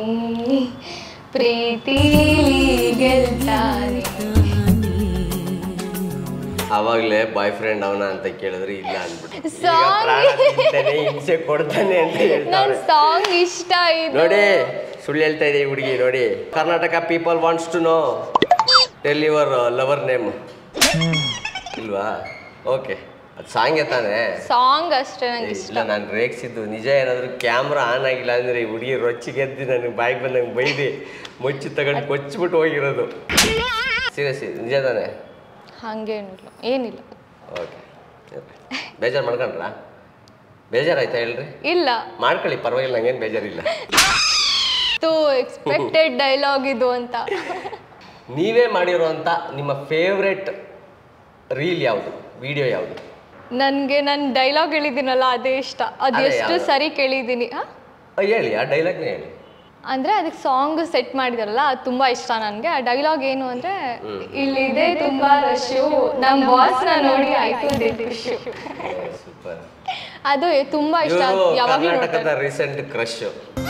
ಪ್ರೀತಿಲಿ ಗೆಲ್ತಾನೆ ಆವಾಗಲೇ ಬಾಯ್ ಫ್ರೆಂಡ್ ಅವನ ಅಂತ ಕೇಳಿದ್ರೆ ಇಲ್ಲ ಅಂದ್ಬಿಟ್ಟು ಈಗ Song- ಪ್ರಾಣ ತಿಂತಾನೆ, ಹಿಂಸೆ ಕೊಡ್ತಾನೆ ಅಂತ ನನ್ ಹೇಳ್ತಾರೆ ಸಾಂಗ್ ಇಷ್ಟ ಇದು ನೋಡಿ ಸುಳ್ಳು ಹೇಳ್ತಾ ಇದೆ ಈ ಹುಡುಗಿ ನೋಡಿ Karnataka people wants to know tell your lover name ಇಲ್ವಾ ಓಕೆ ಅದು ಸಾಂಗೆ ತಾನೇ ಸಾಂಗ್ ಅಷ್ಟೇ ನಂಗೆ ಏ, ಇಷ್ಟ ಇಲ್ಲ ನಾನು ರೇಗ್ಸಿದ್ದು ನಿಜ ಏನಾದರೂ ಕ್ಯಾಮ್ರಾ ಆನ್ ಆಗಿಲ್ಲ ಅಂದರೆ ಈ ಹುಡುಗಿ ರೊಚ್ಚಿಗೆದ್ದು ನನಗೆ ಬಾಯಿಗೆ ಬಂದಂಗೆ ಬೈದು ಮುಚ್ಚಿ ತಗೊಂಡು ಕೊಚ್ಚಿಬಿಟ್ಟು ಹೋಗಿರೋದು ಸೀರಿಯಸ್ ನಿಜ ತಾನೇ ಹಂಗೇನಿಲ್ಲ ಏನಿಲ್ಲ ಓಕೆ ಬೇಜಾರು ಮಾಡ್ಕೊಂಡ್ರಾ ಬೇಜಾರಾಯ್ತಾ ಹೇಳ್ರಿ ಇಲ್ಲ ಮಾಡ್ಕೊಳ್ಳಿ ಪರವಾಗಿಲ್ಲ ನಂಗೇನು ಬೇಜಾರಿಲ್ಲ ತು ಎಕ್ಸ್ಪೆಕ್ಟೆಡ್ ಡೈಲಾಗ್ ಇದು ಅಂತ ನೀವೇ ಮಾಡಿರೋಂಥ ನಿಮ್ಮ ಫೇವ್ರೆಟ್ ರೀಲ್ ಯಾವುದು ವಿಡಿಯೋ ಯಾವುದು ನನಗೆ ನಾನು ಡೈಲಾಗ್ ಹೇಳಿದ್ದೀನಲ್ಲ ಅದೇ ಇಷ್ಟ ಅದು ಅದೇ ಎಷ್ಟು ಯಾವ್ದು? ಸರಿ ಕೇಳಿದ್ದೀನಿ ಆ? ಆ, ಹೇಳಿ ಆ ಡೈಲಾಗ್ನೇ ಹೇಳಿ ಅಂದ್ರೆ ಅದಕ್ಕೆ ಸಾಂಗ್ ಸೆಟ್ ಮಾಡಿದಾರಲ್ಲ ಅದು ತುಂಬಾ ಇಷ್ಟ ನನಗೆ ಆ ಡೈಲಾಗ್ ಏನು ಅಂದ್ರೆ ಇಲ್ಲಿದೆ ತುಂಬಾ ರಶು ನಮ್ಮ ಬಾಸ್ನ ನೋಡಿ ಆಯ್ತು ಖುಷಿ ಸೂಪರ್ ಅದು ತುಂಬಾ ಇಷ್ಟ ಇವರು ಯಾವಾಗಲೂ ಕರ್ನಾಟಕದ ರೀಸೆಂಟ್ ಕ್ರಶ್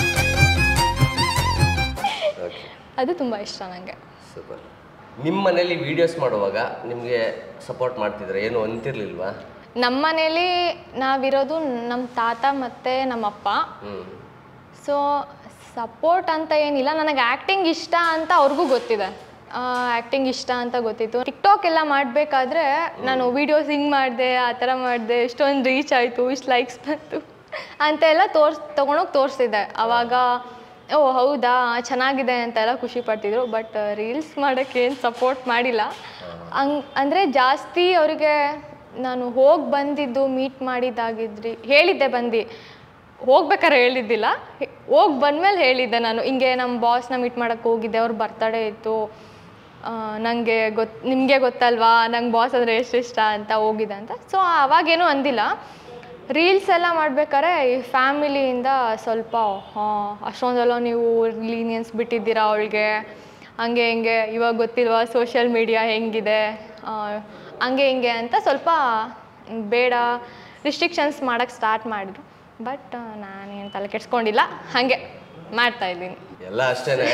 ಓಕೆ ಅದು ತುಂಬಾ ಇಷ್ಟ ನನಗೆ ಸೂಪರ್ ನಿಮ್ಮ ಮನೇಲಿ ವಿಡಿಯೋಸ್ ಮಾಡುವಾಗ ನಿಮಗೆ ಸಪೋರ್ಟ್ ಮಾಡ್ತಿದ್ರೆ ಏನು ಅಂತಿರ್ಲಿಲ್ವಾ ನಮ್ಮ ಮನೇಲಿ ನಾವಿರೋದು ನಮ್ಮ ತಾತ ಮತ್ತೆ ನಮ್ಮಪ್ಪ ಹ್ಞೂ ಸೊ ಸಪೋರ್ಟ್ ಅಂತ ಏನಿಲ್ಲ ನನಗೆ ಆ್ಯಕ್ಟಿಂಗ್ ಇಷ್ಟ ಅಂತ ಅವ್ರಿಗೂ ಗೊತ್ತಿದೆ ಆ್ಯಕ್ಟಿಂಗ್ ಇಷ್ಟ ಅಂತ ಗೊತ್ತಿತ್ತು ಟಿಕ್ಟಾಕ್ ಎಲ್ಲ ಮಾಡಬೇಕಾದ್ರೆ ನಾನು ವೀಡಿಯೋಸ್ ಹಿಂಗೆ ಮಾಡಿದೆ ಆ ಥರ ಮಾಡಿದೆ ಇಷ್ಟೊಂದು ರೀಚ್ ಆಯಿತು ಇಷ್ಟು ಲೈಕ್ಸ್ ಬಂತು ಅಂತ ಎಲ್ಲ ತೋರ್ಸ್ ತೊಗೊಂಡೋಗಿ ತೋರಿಸಿದ್ದೆ ಆವಾಗ ಓ ಹೌದಾ ಚೆನ್ನಾಗಿದೆ ಅಂತೆಲ್ಲ ಖುಷಿ ಪಡ್ತಿದ್ರು ಬಟ್ ರೀಲ್ಸ್ ಮಾಡೋಕ್ಕೆ ಏನು ಸಪೋರ್ಟ್ ಮಾಡಿಲ್ಲ ಹಂಗ್ ಅಂದರೆ ಜಾಸ್ತಿ ಅವರಿಗೆ ನಾನು ಹೋಗಿ ಬಂದಿದ್ದು ಮೀಟ್ ಮಾಡಿದ್ದಾಗಿದ್ರಿ ಹೇಳಿದ್ದೆ ಬಂದು ಹೋಗ್ಬೇಕಾರೆ ಹೇಳಿದ್ದಿಲ್ಲ ಹೋಗಿ ಬಂದ್ಮೇಲೆ ಹೇಳಿದ್ದೆ ನಾನು ಹಿಂಗೆ ನಮ್ಮ ಬಾಸ್ನ ಮೀಟ್ ಮಾಡೋಕ್ಕೆ ಹೋಗಿದ್ದೆ ಅವ್ರ ಬರ್ತಡೇ ಇತ್ತು ನನಗೆ ಗೊತ್ತು ನಿಮಗೆ ಗೊತ್ತಲ್ವಾ ನಂಗೆ ಬಾಸ್ ಅಂದರೆ ಎಷ್ಟು ಇಷ್ಟ ಅಂತ ಹೋಗಿದ್ದೆ ಅಂತ ಸೊ ಅವಾಗೇನೂ ಅಂದಿಲ್ಲ ರೀಲ್ಸ್ ಎಲ್ಲ ಮಾಡ್ಬೇಕಾದ್ರೆ ಈ ಫ್ಯಾಮಿಲಿಯಿಂದ ಸ್ವಲ್ಪ ಹಾಂ ಅಷ್ಟೊಂದೆಲ್ಲ ನೀವು ಲೀನಿಯನ್ಸ್ ಬಿಟ್ಟಿದ್ದೀರಾ ಅವಳಿಗೆ ಹಂಗೆ ಹಿಂಗೆ ಇವಾಗ ಗೊತ್ತಿಲ್ವಾ ಸೋಷಿಯಲ್ ಮೀಡಿಯಾ ಹೆಂಗಿದೆ ಆ, ಹಂಗೆ ಹಿಂಗೆ ಅಂತ ಸ್ವಲ್ಪ ಬೇಡ ರಿಸ್ಟ್ರಿಕ್ಷನ್ಸ್ ಮಾಡೋಕ್ಕೆ ಸ್ಟಾರ್ಟ್ ಮಾಡಿದ್ರು ಬಟ್ ನಾನೇನು ತಲೆ ಕೆಡ್ಸ್ಕೊಂಡಿಲ್ಲ ಹಾಗೆ ಮಾಡ್ತಾ ಇದ್ದೀನಿ ಎಲ್ಲ ಅಷ್ಟೇನೆ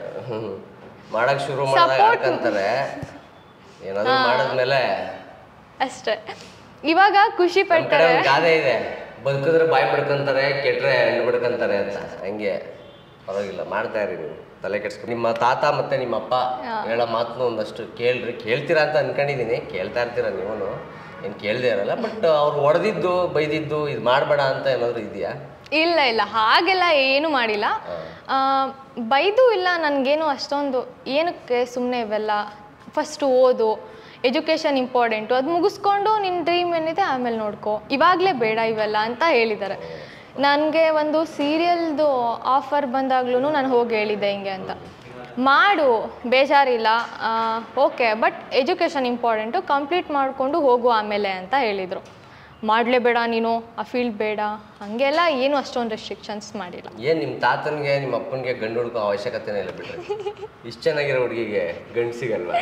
ಮಾಡಕ್ ಶುರು ಮಾಡಿದಾಗ Support- ಆಡ್ಕಂತಾರೆ ಏನಾದ್ರು ಮಾಡಿದ್ಮೇಲೆ ಅಷ್ಟೇ ಇವಾಗ ಖುಷಿ ನಮ್ ಕಡೆ ಪಡ್ತಾರೆ ಒಂದು ಗಾದೆ ಇದೆ ಬದುಕಿದ್ರೆ ಬಾಯಿ ಬಿಡ್ಕೊಂತಾರೆ ಕೆಟ್ರೆ ಹಣ್ಣು ಬಿಡ್ಕೊಂತಾರೆ ಅಂತ ಹಂಗೆ ಪರವಾಗಿಲ್ಲ ಮಾಡ್ತಾ ಇರಿ ನೀವು ತಲೆ ಕೆಡ್ಸ್ಕೊ ನಿಮ್ಮ ತಾತ ಮತ್ತೆ ನಿಮ್ಮ ಅಪ್ಪ ಹೇಳೋ ಮಾತನ್ನು ಒಂದಷ್ಟು ಕೇಳ್ರಿ ಕೇಳ್ತೀರಾ ಅಂತ ಅನ್ಕೊಂಡಿದೀನಿ ಕೇಳ್ತಾ ಇರ್ತೀರ ನೀವು ಏನು ಕೇಳದೇ ಇರಲ್ಲ ಬಟ್ ಅವ್ರು ಹೊಡೆದಿದ್ದು ಬೈದಿದ್ದು ಇದು ಮಾಡಬೇಡ ಅಂತ ಏನಾದ್ರು ಇದೆಯಾ ಇಲ್ಲ ಇಲ್ಲ ಹಾಗೆಲ್ಲ ಏನು ಮಾಡಿಲ್ಲ ಆ, ಬೈದು ಇಲ್ಲ ನನಗೇನು ಅಷ್ಟೊಂದು ಏನಕ್ಕೆ ಸುಮ್ಮನೆ ಇವೆಲ್ಲ ಫಸ್ಟು ಓದು ಎಜುಕೇಷನ್ ಇಂಪಾರ್ಟೆಂಟು ಅದು ಮುಗಿಸ್ಕೊಂಡು ನಿನ್ನ ಡ್ರೀಮ್ ಏನಿದೆ ಆಮೇಲೆ ನೋಡ್ಕೊ ಇವಾಗಲೇ ಬೇಡ ಇವೆಲ್ಲ ಅಂತ ಹೇಳಿದ್ದಾರೆ ನನಗೆ ಒಂದು ಸೀರಿಯಲ್ದು ಆಫರ್ ಬಂದಾಗ್ಲೂ ನಾನು ಹೋಗಿ ಹೇಳಿದ್ದೆ ಹಿಂಗೆ ಅಂತ ಮಾಡು ಬೇಜಾರಿಲ್ಲ okay but education important complete ಮಾಡಿಕೊಂಡು ಹೋಗು ಆಮೇಲೆ ಅಂತ ಹೇಳಿದರು ಮಾಡಲೇಬೇಡ ನೀನು ಆ ಫೀಲ್ಡ್ ಬೇಡ ಹಾಗೆಲ್ಲ ಏನು ಅಷ್ಟೊಂದು ರೆಸ್ಟ್ರಿಕ್ಷನ್ಸ್ ಮಾಡಿಲ್ಲ ಏನು ನಿಮ್ಮ ತಾತನಿಗೆ ನಿಮ್ಮ ಅಪ್ಪನಿಗೆ ಗಂಡು ಹುಡುಕೋ ಅವಶ್ಯಕತೆನೇ ಇಲ್ಲ ಬಿಡ್ರಿ ಇಷ್ಟು ಚೆನ್ನಾಗಿರೋ ಹುಡುಗಿಗೆ ಗಂಡು ಸಿಗಲ್ವಾ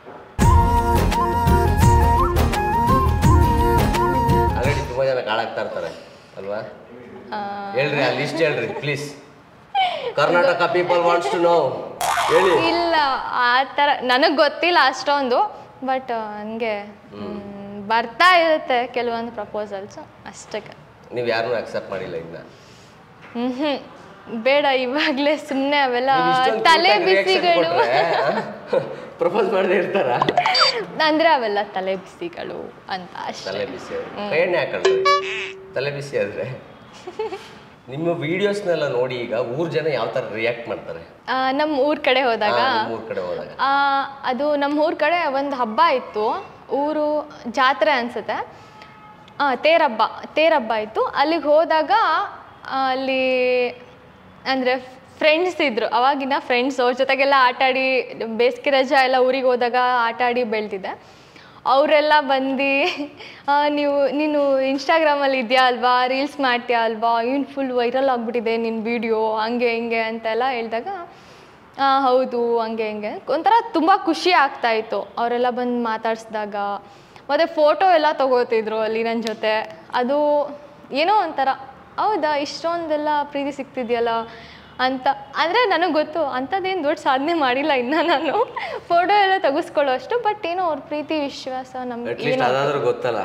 ಆಲ್ರೆಡಿ ತುಂಬ ಜನ ಕಾಳಾಗ್ತಾ ಇರ್ತಾರೆ ಅಲ್ವಾ ಹೇಳ್ರಿ ಆ ಲಿಸ್ಟ್ ಹೇಳ್ರಿ please Karnataka people wants to know ಹೇಳಿ ಇಲ್ಲ ಆ ಥರ ನನಗೆ ಗೊತ್ತಿಲ್ಲ ಅಷ್ಟೊಂದು ಬಟ್ ಹಂಗೆ ಮ್, ಬರ್ತಾ ಇರುತ್ತೆ ಕೆಲವೊಂದು ಪ್ರಪೋಸಲ್ಸು ಅಷ್ಟಕ್ಕೆ ನೀವು ಯಾರನ್ನೂ ಅಕ್ಸೆಪ್ಟ್ ಮಾಡಿಲ್ಲ ಇನ್ನ ಹ್ಞೂ ಹ್ಞೂ ಬೇಡ ಇವಾಗಲೇ ಸುಮ್ಮನೆ ಅವೆಲ್ಲ ತಲೆ ಬಿಸಿಗಳು ಪ್ರಪೋಸ್ ಮಾಡದೆ ಇರ್ತಾರ ಅಂದ್ರೆ ಅವೆಲ್ಲ ತಲೆ ಬಿಸಿಗಳು ಅಂತ ಅಷ್ಟೇ ತಲೆ ಬಿಸಿ ಎಣ್ಣೆ ಹಾಕೊಳ್ರಿ ತಲೆ ಬಿಸಿ ಆದ್ರೆ ನಿಮ್ಮ ವಿಡಿಯೋಸ್ನೆಲ್ಲ ನೋಡಿ ಈಗ ಊರ್ ಜನ ಯಾವ ತರ ರಿಯಾಕ್ಟ್ ಮಾಡ್ತಾರೆ ಆ, ನಮ್ಮ ಊರ್ ಕಡೆ ಹೋದಾಗ ಆ, ನಿಮ್ ಊರ್ ಕಡೆ ಹೋದಾಗ ಆ, ಅದು ನಮ್ಮ ಊರ್ ಕಡೆ ಒಂದು ಹಬ್ಬ ಇತ್ತು ಊರು ಜಾತ್ರೆ ಅನ್ಸುತ್ತೆ ಆ, ತೇರಬ್ಬ ತೇರಬ್ಬ ಇತ್ತು ಅಲ್ಲಿಗೆ ಹೋದಾಗ ಆ, ಅಲ್ಲಿ ಅಂದರೆ ಫ್ರೆಂಡ್ಸ್ ಇದ್ರು ಅವಾಗಿನ ಫ್ರೆಂಡ್ಸ್ ಅವ್ರ ಜೊತೆಗೆಲ್ಲ ಆಟ ಆಡಿ ಬೇಸಿಗೆ ರಜಾ ಎಲ್ಲ ಊರಿಗೆ ಹೋದಾಗ ಆಟ ಆಡಿ ಬೆಳೆದಿದ್ದೆ ಅವರೆಲ್ಲ ಬಂದು ನೀವು ನೀನು ಇನ್ಸ್ಟಾಗ್ರಾಮಲ್ಲಿ ಇದೆಯಾ ಅಲ್ವಾ ರೀಲ್ಸ್ ಮಾಡ್ತೀಯಾ ಅಲ್ವಾ ಇವ್ನು ಫುಲ್ ವೈರಲ್ ಆಗಿಬಿಟ್ಟಿದೆ ನಿನ್ನ ವಿಡಿಯೋ ಹಂಗೆ ಹಿಂಗೆ ಅಂತೆಲ್ಲ ಹೇಳಿದಾಗ ಆ, ಹೌದು ಹಂಗೆ ಹಿಂಗೆ ಒಂಥರ ತುಂಬ ಖುಷಿ ಆಗ್ತಾ ಇತ್ತು ಅವರೆಲ್ಲ ಬಂದು ಮಾತಾಡ್ಸಿದಾಗ ಮತ್ತು ಫೋಟೋ ಎಲ್ಲ ತಗೋತಿದ್ರು ಅಲ್ಲಿ ನನ್ನ ಜೊತೆ ಅದು ಏನೋ ಒಂಥರ ಹೌದಾ ಇಷ್ಟೊಂದೆಲ್ಲ ಪ್ರೀತಿ ಸಿಗ್ತಿದೆಯಲ್ಲ ಅಂತ ಅಂದರೆ ನನಗೆ ಗೊತ್ತು ಅಂಥದ್ದೇನು ದೊಡ್ಡ ಸಾಧನೆ ಮಾಡಿಲ್ಲ ಇನ್ನು ನಾನು ಫೋಟೋ ಎಲ್ಲ ತೆಗೆಸ್ಕೊಳ್ಳೋ ಅಷ್ಟು ಬಟ್ ಏನೋ ಅವ್ರ ಪ್ರೀತಿ ವಿಶ್ವಾಸ ನಮ್ಗೆ ಅಟ್ಲೀಸ್ಟ್ ಅದಾದ್ರೂ ಗೊತ್ತಲ್ಲ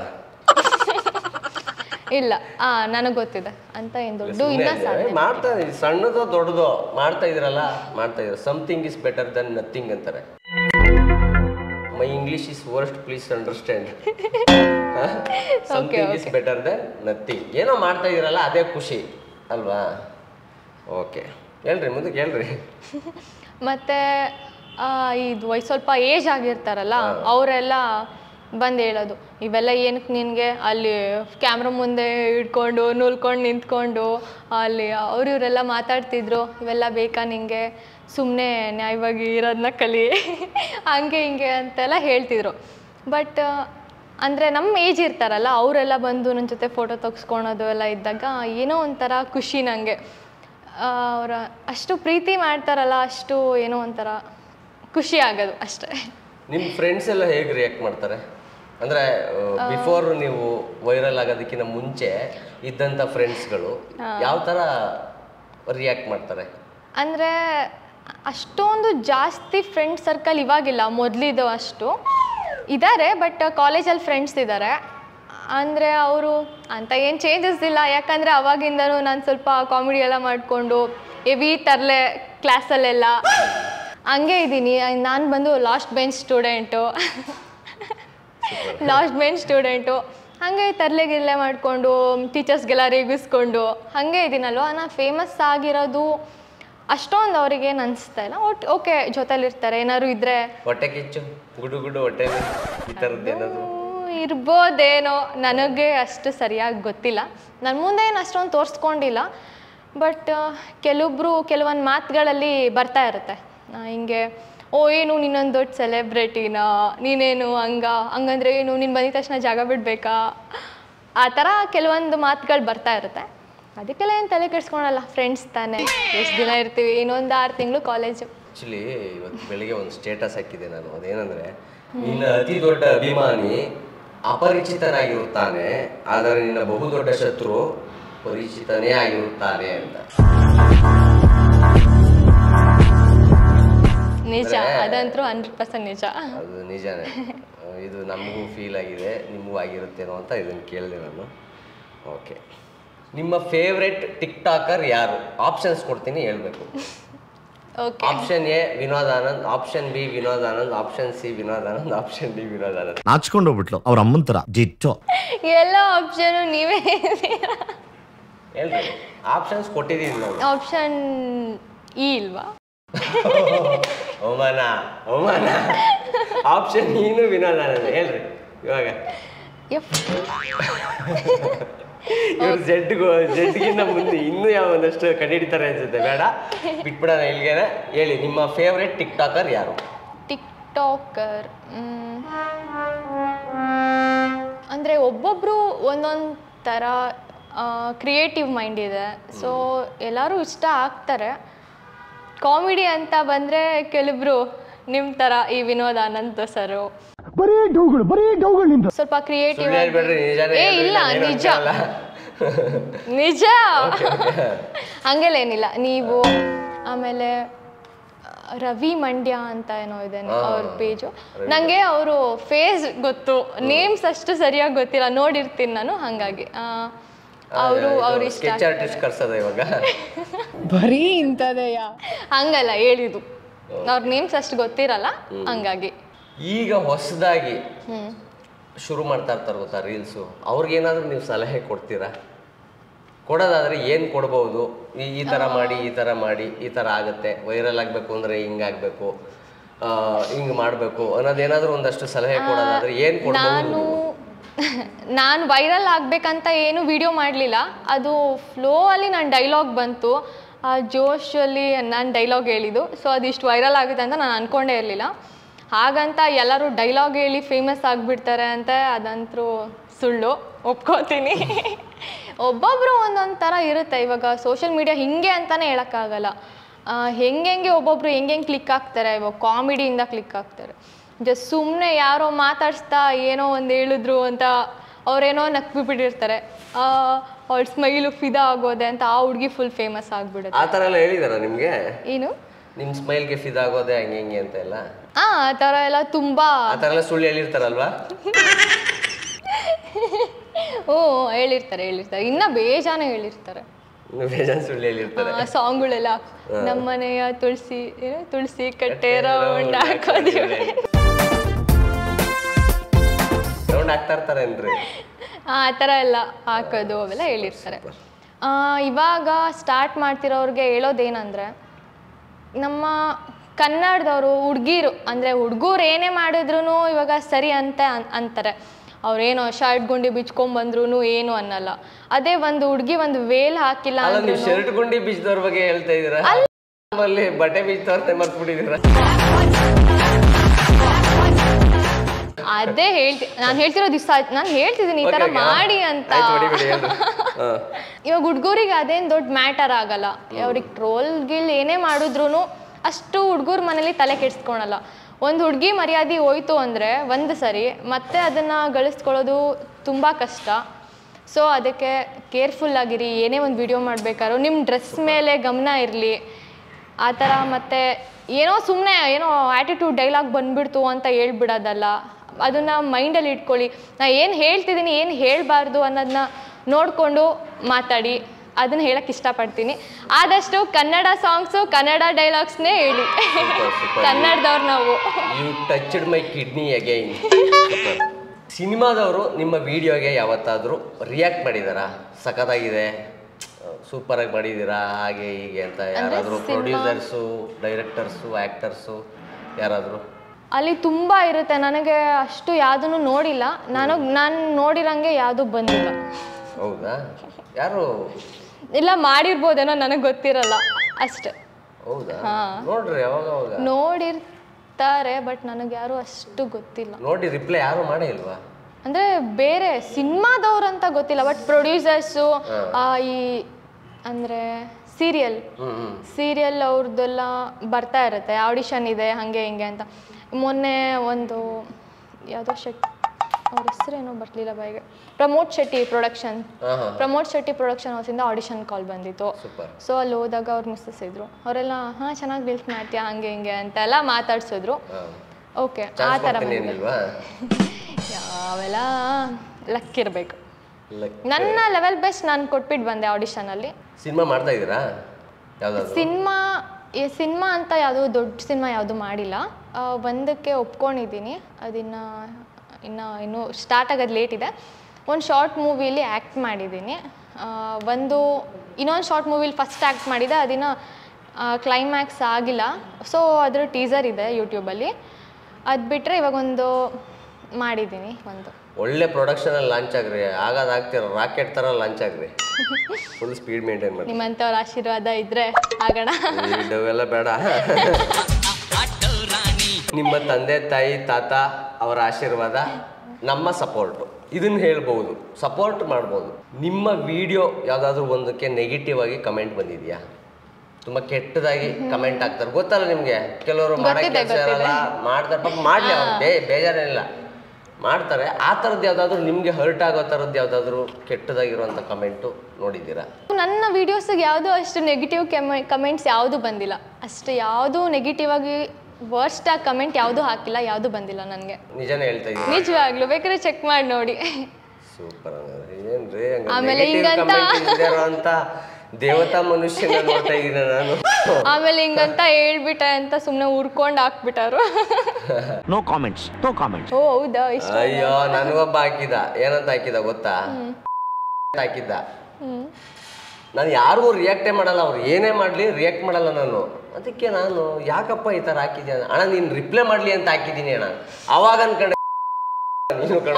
ಇಲ್ಲ ಆ ನನಗೆ ಗೊತ್ತಿದೆ ಅಂತ ಏನು ದೊಡ್ಡ ಸುಮ್ನೆ ಇನ್ನೂ ಅಂದ್ರೆ ಸಾಧನೆ ಮಾಡ್ತಾ ಇದೀವಿ ಸಣ್ಣದೋ ದೊಡ್ಡದೋ ಮಾಡ್ತಾ ಇದ್ರಲ್ಲ ಮಾಡ್ತಾ ಇದ್ರ something is better than nothing ಅಂತಾರೆ my English is worst please understand something is better than nothing ಏನೋ ಮಾಡ್ತಾ ಇದ್ರಲ್ಲ ಅದೇ ಖುಷಿ ಅಲ್ವಾ ಓಕೆ ಹೇಳ್ರಿ ಮುಂದಕ್ಕೆ ಹೇಳ್ರಿ ಮತ್ತು ಇದು ವಯಸ್ಸು ಸ್ವಲ್ಪ ಏಜ್ ಆಗಿರ್ತಾರಲ್ಲ ಅವರೆಲ್ಲ ಬಂದು ಹೇಳೋದು ಇವೆಲ್ಲ ಏನಕ್ಕೆ ನಿನಗೆ ಅಲ್ಲಿ ಕ್ಯಾಮ್ರಾ ಮುಂದೆ ಇಟ್ಕೊಂಡು ನೂಲ್ಕೊಂಡು ನಿಂತ್ಕೊಂಡು ಅಲ್ಲಿ ಅವ್ರು ಇವರೆಲ್ಲ ಮಾತಾಡ್ತಿದ್ರು ಇವೆಲ್ಲ ಬೇಕಾ ನಿಂಗೆ ಸುಮ್ಮನೆ ನ್ಯಾಯವಾಗಿ ಇರೋದನ್ನ ಕಲಿ ಹಂಗೆ ಹಿಂಗೆ ಅಂತೆಲ್ಲ ಹೇಳ್ತಿದ್ರು ಬಟ್ ಅಂದರೆ ನಮ್ಮ ಏಜ್ ಇರ್ತಾರಲ್ಲ ಅವರೆಲ್ಲ ಬಂದು ನನ್ನ ಜೊತೆ ಫೋಟೋ ತೆಗ್ಸ್ಕೊಳೋದು ಎಲ್ಲ ಇದ್ದಾಗ ಏನೋ ಒಂಥರ ಖುಷಿ ನನಗೆ ಅವರ ಅಷ್ಟು ಪ್ರೀತಿ ಮಾಡ್ತಾರಲ್ಲ ಅಷ್ಟು ಏನೋ ಒಂಥರ ಖುಷಿ ಆಗೋದು ಅಷ್ಟೇ ನಿಮ್ಮ ಫ್ರೆಂಡ್ಸ್ ಎಲ್ಲ ಹೇಗೆ ರಿಯಾಕ್ಟ್ ಮಾಡ್ತಾರೆ ಅಂದ್ರೆ ಬಿಫೋರ್ ನೀವು ವೈರಲ್ ಆಗೋದಕ್ಕಿಂತ ಮುಂಚೆ ಇದ್ದಂಥ ಫ್ರೆಂಡ್ಸ್ಗಳು ಯಾವ ಥರ ರಿಯಾಕ್ಟ್ ಮಾಡ್ತಾರೆ ಅಂದರೆ ಅಷ್ಟೊಂದು ಜಾಸ್ತಿ ಫ್ರೆಂಡ್ ಸರ್ಕಲ್ ಇವಾಗಿಲ್ಲ ಮೊದಲಿದ್ದು ಅಷ್ಟು ಇದ್ದಾರೆ ಬಟ್ ಕಾಲೇಜಲ್ಲಿ ಫ್ರೆಂಡ್ಸ್ ಇದ್ದಾರೆ ಅಂದರೆ ಅವರು ಅಂತ ಏನು ಚೇಂಜಸ್ ಇಲ್ಲ ಯಾಕಂದರೆ ಅವಾಗಿಂದನೂ ನಾನು ಸ್ವಲ್ಪ ಕಾಮಿಡಿ ಎಲ್ಲ ಮಾಡಿಕೊಂಡು ಎವಿ ತರಲೆ ಕ್ಲಾಸಲ್ಲೆಲ್ಲ ಹಂಗೆ ಇದ್ದೀನಿ ನಾನು ಬಂದು last bench student last bench student ಹಾಗೆ ತರಲೆ ಗಿರ್ಲೆ ಮಾಡಿಕೊಂಡು ಟೀಚರ್ಸ್ಗೆಲ್ಲ ರೇಗಿಸ್ಕೊಂಡು ಹಾಗೆ ಇದ್ದೀನಲ್ವ ನಾನು ಫೇಮಸ್ ಆಗಿರೋದು ಅಷ್ಟೊಂದು ಅವ್ರಿಗೇನು ಅನಿಸ್ತಾ ಇಲ್ಲ ಒಟ್ಟು ಓಕೆ ಜೊತೆಲಿರ್ತಾರೆ ಏನಾದ್ರು ಇದ್ದರೆ ಹೊಟ್ಟೆ ಕಿಚ್ಚು ಗುಡು ಗುಡು ಹೊಟ್ಟೆ ಈ ಥರದ್ದು ಏನಾದ್ರು ಇರ್ಬೋದೇನೋ ನನಗೆ ಅಷ್ಟು ಸರಿಯಾಗಿ ಗೊತ್ತಿಲ್ಲ ನನ್ನ ಮುಂದೆ ಏನು ಅಷ್ಟೊಂದು ತೋರಿಸ್ಕೊಂಡಿಲ್ಲ ಬಟ್ ಕೆಲವೊಬ್ಬರು ಕೆಲವೊಂದು ಮಾತುಗಳಲ್ಲಿ ಬರ್ತಾ ಇರುತ್ತೆ ಆ, ಹಿಂಗೆ ಓ ಏನು ನೀನೊಂದು ದೊಡ್ಡ ಸೆಲೆಬ್ರಿಟಿನಾ ನೀನೇನು ಹಂಗ ಹಂಗಂದ್ರೆ ಏನು ನೀನು ಬಂದಿದ ತಕ್ಷಣ ಜಾಗ ಬಿಡಬೇಕಾ ಆ ಥರ ಕೆಲವೊಂದು ಮಾತುಗಳು ಬರ್ತಾ ಇರುತ್ತೆ ಅದಕ್ಕೆಲ್ಲ ಏನು ತಲೆ ಕೆಡಿಸ್ಕೊಳಲ್ಲ ಫ್ರೆಂಡ್ಸ್ ತಾನೇ ಎಷ್ಟು ದಿನ ಇರ್ತೀವಿ ಇನ್ನೊಂದು ಆರು ತಿಂಗಳು ಕಾಲೇಜು ಆಕ್ಚುಲಿ ಇವತ್ತು ಬೆಳಿಗ್ಗೆ ಒಂದು ಸ್ಟೇಟಸ್ ಹಾಕಿದೆ ನಾನು ಅದೇನಂದ್ರೆ ನಿನ್ನ ಅತಿ ದೊಡ್ಡ ಅಭಿಮಾನಿ ಅಪರಿಚಿತನಾಗಿರುತ್ತಾನೆ ಆದರೆ ನಿನ್ನ ಬಹುದೊಡ್ಡ ಶತ್ರು ಪರಿಚಿತನೇ ಆಗಿರುತ್ತಾನೆ ಅಂತ ನಿಜ ಅದಂತೂ ಹಂಡ್ರೆಡ್ ಪರ್ಸೆಂಟ್ ನಿಜ ಅದು ನಿಜಾನೇ ಆ, ಇದು ನಮಗೂ ಫೀಲ್ ಆಗಿದೆ ನಿಮಗೂ ಆಗಿರುತ್ತೇನೋ ಅಂತ ಇದನ್ನು ಕೇಳಿದೆ ನಾನು ಓಕೆ ನಿಮ್ಮ ಫೇವ್ರೆಟ್ ಟಿಕ್ ಟಾಕರ್ ಯಾರು ಆಪ್ಷನ್ಸ್ ಕೊಡ್ತೀನಿ ಹೇಳ್ಬೇಕು okay option A Vinod Anand option B Vinod Anand option C Vinod Anand option D Vinod Anand ನಾಚ್ಕೊಂಡು ಹೋಗ್ಬಿಟ್ಲು ಅವ್ರ ಅಮ್ಮನ ತರ ಜಿಟ್ಟೋ ಎಲ್ಲ ಆಪ್ಷನು ನೀವೇ ಹೇಳ್ರಿ ಆಪ್ಷನ್ಸ್ ಕೊಟ್ಟಿದ್ದೀವಿ ನಾವು ಆಪ್ಷನ್ ಇ ಇಲ್ವಾ ಅವಮಾನ ಅವಮಾನ ಆಪ್ಷನ್ ಏನು ವಿನೋದ್ ಆನಂದ್ ಹೇಳ್ರಿ ಇವಾಗ ಎಫ್ ಇವ್ರು ಜಡ್ಗು ಜಡ್ಗಿಂತ ಮುಂದೆ ಇನ್ನೂ ಯಾವ ಒಂದಷ್ಟು ಕಂಡಿಡಿತಾರೆ ಅನ್ಸುತ್ತೆ ಬೇಡ ಬಿಟ್ಬಿಡೋಣ ಇಲ್ಲಿಗೆ ಹೇಳಿ ನಿಮ್ಮ ಫೇವ್ರೆಟ್ ಟಿಕ್ ಟಾಕರ್ ಯಾರು ಟಿಕ್ ಟಾಕರ್ ಅಂದರೆ ಒಬ್ಬೊಬ್ಬರು ಒಂದೊಂದು ಥರ ಕ್ರಿಯೇಟಿವ್ ಮೈಂಡ್ ಇದೆ ಸೊ ಎಲ್ಲರೂ ಇಷ್ಟ ಆಗ್ತಾರೆ ಕಾಮಿಡಿ ಅಂತ ಬಂದರೆ ಕೆಲವರು ನಿಮ್ಮ ಥರ ಈ ವಿನೋದ್ ಆನಂದ್ ಸರು ಸ್ವಲ್ಪ ಕ್ರಿಯೇಟಿವ್ ಸುಳ್ಳು ಹೇಳ್ಬೇಡ್ರಿ ನಿಜಾನೇ ಏ ಹೇಳ್ರಿ, ಇಲ್ಲ ನಾನೇನು ನಿಜ ಅನ್ಕೊಳ್ಳಲ್ಲ. ನಿಜ ಹಂಗೆಲ್ಲ ಏನಿಲ್ಲ ನೀವು ಆಮೇಲೆ ಆ, ರವಿ ಮಂಡ್ಯ ಅಂತ ಏನೋ ಇದೆ ಅವ್ರ ಪೇಜು ನನಗೆ ಅವರು ಫೇಸ್ ಗೊತ್ತು ನೇಮ್ಸ್ ಅಷ್ಟು ಸರಿಯಾಗಿ ಗೊತ್ತಿಲ್ಲ ನೋಡಿರ್ತೀನಿ ನಾನು ಹಾಗಾಗಿ ಅವರು ಅವ್ರು ಇಷ್ಟ ಸ್ಕೆಚ್ ಆರ್ಟಿಸ್ಟ್ ಕರ್ಸೋದ ಇವಾಗ ಬರೀ ಇಂಥದೆಯಾ ಹಂಗಲ್ಲ ಹೇಳಿದ್ದು ಅವ್ರ ನೇಮ್ಸ್ ಅಷ್ಟು ಗೊತ್ತಿರಲ್ಲ ಹಂಗಾಗಿ ಈಗ ಹೊಸದಾಗಿ ಶುರು ಮಾಡ್ತಾ ಇರ್ತಾರೆ ಗೊತ್ತಾ ರೀಲ್ಸು ಅವ್ರಿಗೇನಾದ್ರೂ ನೀವು ಸಲಹೆ ಕೊಡ್ತೀರಾ ಕೊಡೋದಾದ್ರೆ ಏನು ಕೊಡ್ಬೋದು ಈ ಈ ಥರ ಮಾಡಿ ಈ ಥರ ಮಾಡಿ ಈ ಥರ ಆಗುತ್ತೆ ವೈರಲ್ ಆಗಬೇಕು ಅಂದರೆ ಹಿಂಗಾಗಬೇಕು ಹಿಂಗೆ ಮಾಡಬೇಕು ಅನ್ನೋದೇನಾದ್ರೂ ಒಂದಷ್ಟು ಸಲಹೆ ಕೊಡೋದಾದ್ರೆ ಏನು ಕೊಡ್ಬೋದು ನಾನು ನೀವು? ನಾನು ವೈರಲ್ ಆಗ್ಬೇಕಂತ ಏನು ವಿಡಿಯೋ ಮಾಡಲಿಲ್ಲ ಅದು ಫ್ಲೋ ಅಲ್ಲಿ ನನ್ನ ಡೈಲಾಗ್ ಬಂತು ಆ ಜೋಶಲ್ಲಿ ನಾನು ಡೈಲಾಗ್ ಹೇಳಿದ್ದು ಸೊ ಅದಿಷ್ಟು ವೈರಲ್ ಆಗುತ್ತೆ ಅಂತ ನಾನು ಅನ್ಕೊಂಡೇ ಇರಲಿಲ್ಲ ಹಾಗಂತ ಎಲ್ಲರೂ ಡೈಲಾಗ್ ಹೇಳಿ ಫೇಮಸ್ ಆಗಿಬಿಡ್ತಾರೆ ಅಂತ ಅದಂತರೂ ಸುಳ್ಳು ಒಪ್ಕೋತೀನಿ ಒಬ್ಬೊಬ್ಬರು ಒಂದೊಂದು ಥರ ಇರುತ್ತೆ ಇವಾಗ ಸೋಷಿಯಲ್ ಮೀಡಿಯಾ ಹಿಂಗೆ ಅಂತಲೇ ಹೇಳೋಕ್ಕಾಗಲ್ಲ ಆ, ಹೆಂಗೆಂಗೆ ಒಬ್ಬೊಬ್ರು ಹೆಂಗೆಂಗೆ ಕ್ಲಿಕ್ ಆಗ್ತಾರೆ ಇವಾಗ ಕಾಮಿಡಿಯಿಂದ ಕ್ಲಿಕ್ ಆಗ್ತಾರೆ ಜಸ್ಟ್ ಸುಮ್ಮನೆ ಯಾರೋ ಮಾತಾಡಿಸ್ತಾ ಏನೋ ಒಂದು ಹೇಳಿದ್ರು ಅಂತ ಅವ್ರೇನೋ ನಕ್ಬಿಟ್ಟಿರ್ತಾರೆ ಅವ್ಳ ಸ್ಮೈಲು ಫಿದಾ ಆಗೋದೆ ಅಂತ ಆ ಹುಡುಗಿ ಫುಲ್ ಫೇಮಸ್ ಆಗಿಬಿಡುತ್ತೆ ಆ ಥರ ಎಲ್ಲ ಹೇಳಿದಾರ ನಿಮಗೆ ಏನು ನಿಮ್ಮ ಸ್ಮೈಲ್ಗೆ ಫಿದಾಗೋದೆ ಹಂಗೆ ಹಿಂಗೆ ಅಂತ ಎಲ್ಲ ಆ ಆ ಥರ ಎಲ್ಲ ತುಂಬ ಆ ಥರ ಎಲ್ಲ ಸುಳ್ಳು ಹೇಳಿರ್ತಾರಲ್ವಾ ಓ ಹೇಳಿರ್ತಾರೆ ಹೇಳಿರ್ತಾರೆ ಇನ್ನ ಬೇಜಾನ ಹೇಳಿರ್ತಾರೆ ಇನ್ನು ಬೇಜಾನ್ ಸುಳ್ಳು ಹೇಳಿರ್ತಾರೆ ಸಾಂಗ್ಗಳೆಲ್ಲ ನಮ್ಮನೆಯ ತುಳಸಿ ಏನು ತುಳಸಿ ಕಟ್ಟೆ ರೌಂಡ್ ಹಾಕೋದಿವೆ ರೌಂಡ್ ಆಗ್ತಾ ಇರ್ತಾರೇನ್ರಿ ಆ ಥರ ಎಲ್ಲ ಹಾಕೋದು ಅವೆಲ್ಲ ಹೇಳಿರ್ತಾರೆ ಆ, ಇವಾಗ ಸ್ಟಾರ್ಟ್ ಮಾಡ್ತಿರೋರಿಗೆ ಹೇಳೋದೇನಂದರೆ ನಮ್ಮ ಕನ್ನಡದವರು ಹುಡುಗಿರು ಅಂದರೆ ಹುಡುಗರು ಏನೇ ಮಾಡಿದ್ರು ಇವಾಗ ಸರಿ ಅಂತ ಅನ್- ಅಂತಾರೆ ಅವ್ರೇನೋ ಶರ್ಟ್ ಗುಂಡಿ ಬಿಚ್ಕೊಂಡ್ಬಂದ್ರು ಏನು ಅನ್ನಲ್ಲ ಅದೇ ಒಂದು ಹುಡುಗಿ ಒಂದು ವೇಲ್ ಹಾಕಿಲ್ಲ ಅಲ್ಲ ಅಂದ್ರೂ ನೀವು ಶರ್ಟ್ ಗುಂಡಿ ಬೀಚದವ್ರ ಬಗ್ಗೆ ಹೇಳ್ತಾ ಇದೀರಾ ಅಲ್ಲಿ ಬಟ್ಟೆ ಬೀಚದವ್ರನ್ನೇ ಮರ್ತ್ಬಿಟ್ಟಿದ್ದೀರಾ ಅದೇ ಹೇಳ್ತಿ ನಾನು ಹೇಳ್ತಿರೋ ದಿವಸ ನಾನು ಹೇಳ್ತಿದ್ದೀನಿ ಈ ಥರ Okay, okay. ಮಾಡಿ ಅಂತ ಆಯ್ತು, ಹೊಡಿ, ಹೊಡಿ, ಹೇಳ್ರಿ. ಹಾ. ಇವಾಗ ಹುಡುಗರಿಗೆ ಅದೇನು ದೊಡ್ಡ ಮ್ಯಾಟರ್ ಆಗಲ್ಲ ಅವ್ರಿಗೆ ಟ್ರೋಲ್ ಗಿಲ್ ಏನೇ ಮಾಡಿದ್ರು ಅಷ್ಟು ಹುಡುಗರ ಮನೇಲಿ ತಲೆ ಕೆಡಿಸ್ಕೊಳಲ್ಲ ಒಂದು ಹುಡುಗಿ ಮರ್ಯಾದೆ ಹೋಯ್ತು ಅಂದರೆ ಒಂದು ಸರಿ ಮತ್ತೆ ಅದನ್ನು ಗಳಿಸ್ಕೊಳ್ಳೋದು ತುಂಬ ಕಷ್ಟ ಸೊ ಅದಕ್ಕೆ ಕೇರ್ಫುಲ್ ಆಗಿರಿ ಏನೇ ಒಂದು ವಿಡಿಯೋ ಮಾಡಬೇಕಾದ್ರೂ ನಿಮ್ಮ ಡ್ರೆಸ್ ಮೇಲೆ ಗಮನ ಇರಲಿ ಆ ಥರ ಮತ್ತು ಏನೋ ಸುಮ್ಮನೆ ಏನೋ ಆ್ಯಟಿಟ್ಯೂಡ್ ಡೈಲಾಗ್ ಬಂದ್ಬಿಡ್ತು ಅಂತ ಹೇಳ್ಬಿಡೋದಲ್ಲ ಅದನ್ನು ಮೈಂಡಲ್ಲಿ ಇಟ್ಕೊಳ್ಳಿ ನಾ ಏನು ಹೇಳ್ತಿದ್ದೀನಿ ಏನು ಹೇಳಬಾರ್ದು ಅನ್ನೋದನ್ನ ನೋಡಿಕೊಂಡು ಮಾತಾಡಿ ಅದನ್ನು ಹೇಳಕ್ಕೆ ಇಷ್ಟಪಡ್ತೀನಿ ಆದಷ್ಟು ಕನ್ನಡ ಸಾಂಗ್ಸು ಕನ್ನಡ ಡೈಲಾಗ್ಸ್ನೇ ಹೇಳಿ super. ಕನ್ನಡದವ್ರು ನಾವು you touched my kidney again ಸಿನಿಮಾದವರು ನಿಮ್ಮ ವಿಡಿಯೋಗೆ ಯಾವತ್ತಾದರೂ ರಿಯಾಕ್ಟ್ ಮಾಡಿದಾರಾ ಸಖತ್ತಾಗಿದೆ ಸೂಪರ್ ಆಗಿ ಮಾಡಿದ್ದೀರಾ ಹಾಗೆ ಹೀಗೆ ಅಂತ ಯಾರಾದರೂ ಪ್ರೊಡ್ಯೂಸರ್ಸು ಡೈರೆಕ್ಟರ್ಸು ಆ್ಯಕ್ಟರ್ಸು ಯಾರಾದರೂ ಅಲ್ಲಿ ತುಂಬ ಇರುತ್ತೆ ನನಗೆ ಅಷ್ಟು ಯಾವುದನ್ನು ನೋಡಿಲ್ಲ ನಾನು ನಾನು ನೋಡಿರಂಗೆ ಯಾವುದೂ ಬಂದಿಲ್ಲ ಹೌದಾ ಯಾರು ಇಲ್ಲ ಮಾಡಿರ್ಬೋದೇನೋ ನನಗೆ ಗೊತ್ತಿರಲ್ಲ ಅಷ್ಟೆ ಹೌದಾ ನೋಡ್ರಿ ಯಾವಾಗ ಅವಾಗ ನೋಡಿರ್ತಾರೆ ಬಟ್ ನನಗೆ ಯಾರು ಅಷ್ಟು ಗೊತ್ತಿಲ್ಲ ನೋಡಿ ರಿಪ್ಲೈ ಯಾರು ಮಾಡೇ ಇಲ್ವಾ ಅಂದರೆ ಬೇರೆ ಸಿನಿಮಾದವ್ರು ಅಂತ ಗೊತ್ತಿಲ್ಲ ಬಟ್ ಪ್ರೊಡ್ಯೂಸರ್ಸು ಈ ಅಂದರೆ ಸೀರಿಯಲ್ ಹ್ಮ್ ಹ್ಮ್ ಸೀರಿಯಲ್ ಅವ್ರದ್ದೆಲ್ಲ ಬರ್ತಾ ಇರುತ್ತೆ ಆಡಿಷನ್ ಇದೆ ಹಾಗೆ ಹಿಂಗೆ ಅಂತ ಮೊನ್ನೆ ಒಂದು ಯಾವುದೋ ಶೆಟ್ ಅವ್ರ ಹೆಸರೇನೋ ಬರಲಿಲ್ಲ ಬಾಯಿಗೆ ಪ್ರಮೋದ್ ಶೆಟ್ಟಿ ಪ್ರೊಡಕ್ಷನ್ ಹಾಂ ಹಾಂ ಪ್ರಮೋದ್ ಶೆಟ್ಟಿ ಪ್ರೊಡಕ್ಷನ್ ಹೌಸಿಂದ ಆಡಿಷನ್ ಕಾಲ್ ಬಂದಿತ್ತು ಸೂಪರ್ ಸೊ ಅಲ್ಲಿ ಹೋದಾಗ ಅವ್ರು ಮಿಸ್ಸಸ್ ಇದ್ರು ಅವರೆಲ್ಲ ಹಾಂ ಚೆನ್ನಾಗಿ ರೀಲ್ಸ್ ಮಾಡ್ತೀಯಾ ಹಂಗೆ ಹಿಂಗೆ ಅಂತೆಲ್ಲ ಮಾತಾಡ್ಸಿದ್ರು ಹಾಂ ಓಕೆ ಆ ಚಾನ್ಸ್ ಥರ ಕೊಡ್ತೀನಿ ಬಂದಿದೆ. ಏನಿಲ್ವಾ ಯಾವೆಲ್ಲ ಲಕ್ ಇರಬೇಕು ಲೈಕ್ ನನ್ನ ಲೆವೆಲ್ ಬೆಸ್ಟ್ ನಾನು ಕೊಟ್ಬಿಟ್ಟು ಬಂದೆ ಆಡಿಷನಲ್ಲಿ ಸಿನಿಮಾ ಮಾಡ್ತಾ ಇದ್ದೀರಾ ಯಾವ್ದಾದ್ರು ಸಿನಿಮಾ ಈ ಸಿನಿಮಾ ಅಂತ ಯಾವುದೋ ದೊಡ್ಡ ಸಿನಿಮಾ ಯಾವುದು ಮಾಡಿಲ್ಲ ಆ, ಒಂದಕ್ಕೆ ಒಪ್ಕೊಂಡಿದ್ದೀನಿ ಅದಿನ್ನು ಇನ್ನು ಇನ್ನೂ ಸ್ಟಾರ್ಟ್ ಆಗೋದು ಲೇಟ್ ಇದೆ ಒಂದು ಶಾರ್ಟ್ ಮೂವಿಲಿ ಆ್ಯಕ್ಟ್ ಮಾಡಿದ್ದೀನಿ ಆ, ಒಂದು ಇನ್ನೊಂದು ಶಾರ್ಟ್ ಮೂವಿಲಿ ಫಸ್ಟ್ ಆ್ಯಕ್ಟ್ ಮಾಡಿದೆ ಅದಿನ್ನು ಕ್ಲೈಮ್ಯಾಕ್ಸ್ ಆಗಿಲ್ಲ ಸೊ ಅದ್ರ ಟೀಸರ್ ಇದೆ ಯೂಟ್ಯೂಬಲ್ಲಿ ಅದು ಬಿಟ್ಟರೆ ಇವಾಗ ಒಂದು ಮಾಡಿದ್ದೀನಿ ಒಂದು ಒಳ್ಳೆ ಪ್ರೊಡಕ್ಷನಲ್ಲಿ ಲಾಂಚ್ ಆಗ್ರಿ ಆಗಾದ ಆಗ್ತೀರ ರಾಕೆಟ್ ಥರ ಲಾಂಚ್ ಆಗ್ರಿ ಫುಲ್ ಸ್ಪೀಡ್ ಮೇಂಟೈನ್ ಮಾಡಿ ನಿಮ್ಮಂಥವ್ರ ಆಶೀರ್ವಾದ ಇದ್ದರೆ ಆಗೋಣ ಇವೆಲ್ಲ ಬೇಡ ನಿಮ್ಮ ತಂದೆ ತಾಯಿ ತಾತ ಅವರ ಆಶೀರ್ವಾದ ನಮ್ಮ ಸಪೋರ್ಟು ಇದನ್ನ ಹೇಳ್ಬೋದು ಸಪೋರ್ಟ್ ಮಾಡ್ಬೋದು ನಿಮ್ಮ ವಿಡಿಯೋ ಯಾವುದಾದ್ರೂ ಒಂದಕ್ಕೆ ನೆಗೆಟಿವ್ ಆಗಿ ಕಮೆಂಟ್ ಬಂದಿದೆಯಾ ತುಂಬ ಕೆಟ್ಟದಾಗಿ ಕಮೆಂಟ್ ಹಾಕ್ತಾರೆ ಗೊತ್ತಲ್ಲ ನಿಮಗೆ ಕೆಲವರು ಮಾಡೋ ಗೊತ್ತಿದೆ, ಕೆಲಸ ಇರಲ್ಲ ಮಾಡ್ತಾರೆ ಪಾಪ ಮಾಡಲಿ ಅವ್ರು ಬೇ ಬೇಜಾರೇನಿಲ್ಲ ಮಾಡ್ತಾರೆ ಆ ಥರದ್ದು ಯಾವುದಾದ್ರೂ ನಿಮಗೆ ಹರ್ಟ್ ಆಗೋ ಥರದ್ದು ಯಾವುದಾದ್ರೂ ಕೆಟ್ಟದಾಗಿರುವಂಥ ಕಮೆಂಟು ನೋಡಿದ್ದೀರಾ ನನ್ನ ವೀಡಿಯೋಸಿಗೆ ಯಾವುದೂ ಅಷ್ಟು ನೆಗೆಟಿವ್ ಕಮೆಂಟ್ಸ್ ಯಾವುದೂ ಬಂದಿಲ್ಲ ಅಷ್ಟು ಯಾವುದೂ ನೆಗೆಟಿವ್ ಆಗಿ ವರ್ಸ್ಟ್ ಆಗಿ ಕಮೆಂಟ್ ಯಾವುದೂ ಹಾಕಿಲ್ಲ ಯಾವುದೂ ಬಂದಿಲ್ಲ ನನಗೆ ನಿಜನೇ ಹೇಳ್ತಾ ಇದ್ದೀನಿ ನಿಜವಾಗ್ಲೂ ಬೇಕಾದ್ರೆ ಚೆಕ್ ಮಾಡಿ ನೋಡಿ ಸೂಪರ್ ಏನ್ರಿ ಆಮೇಲೆ ಹಿಂಗಂತ- ಅಂತ ದೇವತಾ ಮನುಷ್ಯನ ನೋಡ್ತಾ ಇದ್ದೀನಿ ನಾನು ಆಮೇಲೆ ಹಿಂಗಂತ ಹೇಳ್ಬಿಟ್ಟೆ ಅಂತ ಸುಮ್ಮನೆ ಉರ್ಕೊಂಡು ಹಾಕ್ಬಿಟ್ಟಾರು ನೋ ಕಾಮೆಂಟ್ಸ್ ನೋ ಕಾಮೆಂಟ್ಸ್ ಓ ಹೌದಾ ಇಷ್ಟ ಅಯ್ಯೋ ನನಗೊಬ್ಬ ಹಾಕಿದ ಏನಂತ ಹಾಕಿದ ಗೊತ್ತಾ ಹಾಕಿದ್ದ ನಾನು ಯಾರಿಗೂ ರಿಯಾಕ್ಟೇ ಮಾಡಲ್ಲ ಅವ್ರು ಏನೇ ಮಾಡಲಿ ರಿಯಾಕ್ಟ್ ಮಾಡಲ್ಲ ನಾನು ಅದಕ್ಕೆ ನಾನು ಯಾಕಪ್ಪ ಈ ಥರ ಹಾಕಿದ್ಯಾ ಅಣ್ಣ ನೀನು ರಿಪ್ಲೈ ಮಾಡಲಿ ಅಂತ ಹಾಕಿದ್ದೀನಿ ಅಣ್ಣ ಅವಾಗ ಅನ್ಕೊಂಡೆ ನೀನು ಕಣ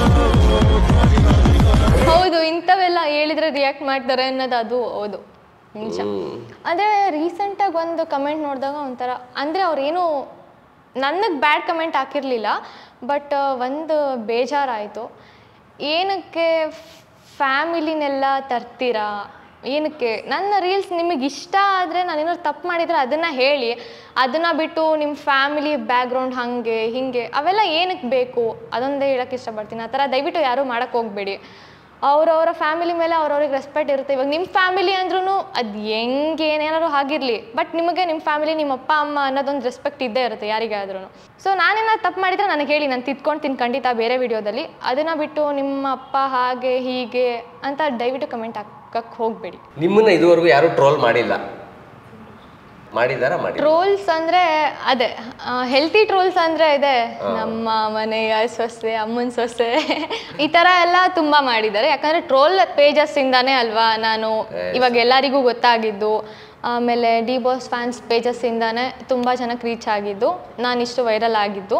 ಹೌದು ಇಂಥವೆಲ್ಲ ಹೇಳಿದ್ರೆ ರಿಯಾಕ್ಟ್ ಮಾಡ್ತಾರೆ ಅನ್ನೋದು ಅದು ಹೌದು ನಿಜ ಆದರೆ ರೀಸೆಂಟಾಗಿ ಒಂದು ಕಮೆಂಟ್ ನೋಡಿದಾಗ ಒಂಥರ ಅಂದರೆ ಅವ್ರೇನು ನನಗೆ ಬ್ಯಾಡ್ ಕಮೆಂಟ್ ಹಾಕಿರಲಿಲ್ಲ ಬಟ್ ಒಂದು ಬೇಜಾರಾಯಿತು ಏನಕ್ಕೆ ಫ್ಯಾಮಿಲಿನೆಲ್ಲ ತರ್ತೀರಾ ಏನಕ್ಕೆ ನನ್ನ ರೀಲ್ಸ್ ನಿಮಗೆ ಇಷ್ಟ ಆದರೆ ನಾನೇನಾದ್ರು ತಪ್ಪು ಮಾಡಿದರೆ ಅದನ್ನು ಹೇಳಿ ಅದನ್ನು ಬಿಟ್ಟು ನಿಮ್ಮ ಫ್ಯಾಮಿಲಿ ಬ್ಯಾಕ್ಗ್ರೌಂಡ್ ಹಾಗೆ ಹೀಗೆ ಅವೆಲ್ಲ ಏನಕ್ಕೆ ಬೇಕು ಅದೊಂದೇ ಹೇಳೋಕ್ಕೆ ಇಷ್ಟಪಡ್ತೀನಿ ಆ ಥರ ದಯವಿಟ್ಟು ಯಾರೂ ಮಾಡೋಕ್ಕೆ ಹೋಗಬೇಡಿ ಅವ್ರವರ ಫ್ಯಾಮಿಲಿ ಮೇಲೆ ಅವ್ರವ್ರಿಗೆ ರೆಸ್ಪೆಕ್ಟ್ ಇರುತ್ತೆ ಇವಾಗ ನಿಮ್ಮ ಫ್ಯಾಮಿಲಿ ಅಂದ್ರೂ ಅದು ಹೆಂಗೆ ಏನೇನಾದ್ರು ಆಗಿರಲಿ ಬಟ್ ನಿಮಗೆ ನಿಮ್ಮ ಫ್ಯಾಮಿಲಿ ನಿಮ್ಮ ಅಪ್ಪ ಅಮ್ಮ ಅನ್ನೋದೊಂದು ರೆಸ್ಪೆಕ್ಟ್ ಇದ್ದೇ ಇರುತ್ತೆ ಯಾರಿಗಾದ್ರೂ ಸೊ ನಾನೇನಾದ್ರು ತಪ್ಪು ಮಾಡಿದರೆ ನನಗೆ ಹೇಳಿ ನಾನು ತಿದ್ಕೊಳ್ತೀನಿ ಖಂಡಿತ ಬೇರೆ ವಿಡಿಯೋದಲ್ಲಿ ಅದನ್ನು ಬಿಟ್ಟು ನಿಮ್ಮ ಅಪ್ಪ ಹಾಗೆ ಹೀಗೆ ಅಂತ ದಯವಿಟ್ಟು ಕಮೆಂಟ್ ಹಾಕಕ್ಕೆ ಹೋಗಬೇಡಿ ನಿಮ್ಮನ್ನ ಇದುವರೆಗೂ ಯಾರು ಟ್ರೋಲ್ ಮಾಡಿಲ್ಲ ಮಾಡಿದಾರ ಮಾಡಿ ಟ್ರೋಲ್ಸ್ ಅಂದರೆ ಅದೇ ಹೆಲ್ತಿ ಟ್ರೋಲ್ಸ್ ಅಂದರೆ ಇದೆ ನಮ್ಮ ಮನೆಯ ಸೊಸೆ ಅಮ್ಮನ ಸೊಸೆ ಈ ಥರ ಎಲ್ಲ ತುಂಬ ಮಾಡಿದ್ದಾರೆ ಯಾಕಂದರೆ ಟ್ರೋಲ್ ಪೇಜಸ್ಸಿಂದಾನೇ ಅಲ್ವಾ ನಾನು ಇವಾಗ ಎಲ್ಲರಿಗೂ ಗೊತ್ತಾಗಿದ್ದು ಆಮೇಲೆ ಡಿ ಬಾಸ್ ಫ್ಯಾನ್ಸ್ ಪೇಜಸ್ಸಿಂದಾನೇ ತುಂಬ ಜನಕ್ಕೆ ರೀಚ್ ಆಗಿದ್ದು ನಾನು ಇಷ್ಟು ವೈರಲ್ ಆಗಿದ್ದು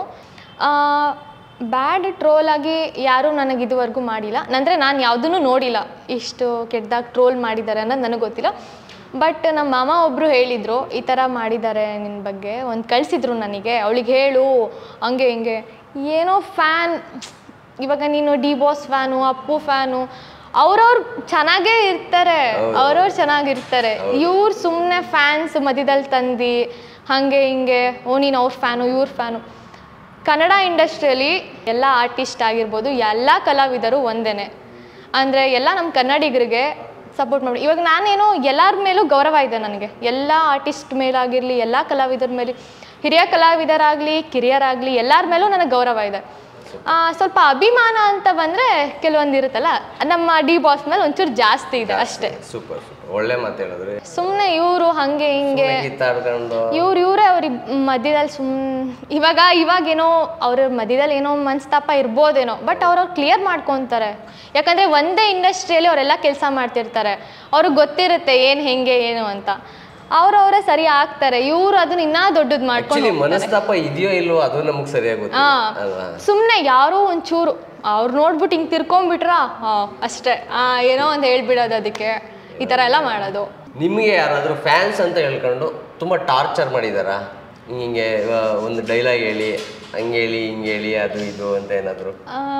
ಬ್ಯಾಡ್ ಟ್ರೋಲ್ ಆಗಿ ಯಾರೂ ನನಗೆ ಇದುವರೆಗೂ ಮಾಡಿಲ್ಲ ಅಂದರೆ ನಾನು ಯಾವುದನ್ನು ನೋಡಿಲ್ಲ ಇಷ್ಟು ಕೆಟ್ಟದಾಗ ಟ್ರೋಲ್ ಮಾಡಿದ್ದಾರೆ ಅನ್ನೋದು ನನಗೆ ಗೊತ್ತಿಲ್ಲ ಬಟ್ ನಮ್ಮ ಮಾಮ ಒಬ್ಬರು ಹೇಳಿದರು ಈ ಥರ ಮಾಡಿದ್ದಾರೆ ನಿನ್ನ ಬಗ್ಗೆ ಒಂದು ಕಳಿಸಿದ್ರು ನನಗೆ ಅವಳಿಗೆ ಹೇಳು ಹಂಗೆ ಹಿಂಗೆ ಏನೋ ಫ್ಯಾನ್ ಇವಾಗ ನೀನು D boss fan Appu fan ಅವ್ರವ್ರು ಚೆನ್ನಾಗೇ ಇರ್ತಾರೆ ಅವ್ರವ್ರು ಚೆನ್ನಾಗಿರ್ತಾರೆ ಇವ್ರು ಸುಮ್ಮನೆ ಫ್ಯಾನ್ಸ್ ಮಧ್ಯದಲ್ಲಿ ತಂದು ಹಾಗೆ ಹಿಂಗೆ ಓ ನೀನು ಅವ್ರ ಫ್ಯಾನು ಇವ್ರ ಫ್ಯಾನು ಕನ್ನಡ ಇಂಡಸ್ಟ್ರಿಯಲ್ಲಿ ಎಲ್ಲ ಆರ್ಟಿಸ್ಟ್ ಆಗಿರ್ಬೋದು ಎಲ್ಲ ಕಲಾವಿದರು ಒಂದೇ ಅಂದರೆ ಎಲ್ಲ ನಮ್ಮ ಕನ್ನಡಿಗರಿಗೆ ಸಪೋರ್ಟ್ ಮಾಡಿ ಇವಾಗ ನಾನೇನೋ ಎಲ್ಲರ ಮೇಲೂ ಗೌರವ ಇದೆ ನನಗೆ ಎಲ್ಲ ಆರ್ಟಿಸ್ಟ್ ಮೇಲಾಗಿರಲಿ ಎಲ್ಲ ಕಲಾವಿದರ ಮೇಲೆ ಹಿರಿಯ ಕಲಾವಿದರಾಗಲಿ ಕಿರಿಯರಾಗಲಿ ಎಲ್ಲರ ಮೇಲೂ ನನಗೆ ಗೌರವ ಇದೆ ಆ, ಸ್ವಲ್ಪ ಅಭಿಮಾನ ಅಂತ ಬಂದರೆ ಕೆಲವೊಂದು ಇರುತ್ತಲ್ಲ ನಮ್ಮ ಡಿ ಬಾಸ್ ಮೇಲೆ ಒಂಚೂರು ಜಾಸ್ತಿ ಇದೆ ಅಷ್ಟೇ ಸೂಪರ್ ಸೂಪರ್ ಒಳ್ಳೆ ಮಾತು ಹೇಳಿದ್ರಿ ಸುಮ್ಮನೆ ಇವರು ಹಾಗೆ ಹಿಂಗೆ ಕಿತ್ತಾಡ್ಕೊಂಡು ಇವ್ರು ಇವರೇ ಅವ್ರ ಮಧ್ಯದಲ್ಲಿ ಸುಮ್ ಇವಾಗ ಇವಾಗೇನೋ ಅವ್ರ ಮಧ್ಯದಲ್ಲಿ ಏನೋ ಮನಸ್ತಾಪ ಇರ್ಬೋದೇನೋ ಬಟ್ ಅವ್ರವ್ರು ಕ್ಲಿಯರ್ ಮಾಡ್ಕೊತಾರೆ ಯಾಕಂದರೆ ಒಂದೇ ಇಂಡಸ್ಟ್ರಿಯಲ್ಲಿ ಅವರೆಲ್ಲ ಕೆಲಸ ಮಾಡ್ತಿರ್ತಾರೆ ಅವ್ರಿಗೆ ಗೊತ್ತಿರುತ್ತೆ ಏನು ಹೆಂಗೆ ಏನು ಅಂತ ಅವ್ರವರೇ ಸರಿ ಆಗ್ತಾರೆ ಇವ್ರು ಅದನ್ನ ಇನ್ನೂ ದೊಡ್ಡದು ಮಾಡ್ಕೊಂಡು ಆಕ್ಚುಲಿ ಮನಸ್ತಾಪ ಇದೆಯೋ ಇಲ್ವೋ ಅದು ನಮ್ಗೆ ಸರಿಯಾಗಿ ಗೊತ್ತಿಲ್ಲ ಹಾ ಅಲ್ವಾ ಸುಮ್ಮನೆ ಯಾರೋ ಒಂಚೂರು ಅವ್ರು ನೋಡ್ಬಿಟ್ಟು ಹಿಂಗೆ ತಿರ್ಕೊಂಬಿಟ್ರ ಹಾಂ ಅಷ್ಟೇ ಆ, ಏನೋ ಒಂದು ಹೇಳ್ಬಿಡೋದು ಅದಕ್ಕೆ ಈ ಥರ ಎಲ್ಲ ಮಾಡೋದು ನಿಮಗೆ ಯಾರಾದರೂ ಫ್ಯಾನ್ಸ್ ಅಂತ ಹೇಳ್ಕೊಂಡು ತುಂಬ ಟಾರ್ಚರ್ ಮಾಡಿದಾರಾ ಹಿಂಗೆ ಆ, ಒಂದು ಡೈಲಾಗ್ ಹೇಳಿ ಹಂಗೆ ಹೇಳಿ ಹಿಂಗೆ ಹೇಳಿ ಅದು ಇದು ಅಂತ ಏನಾದರೂ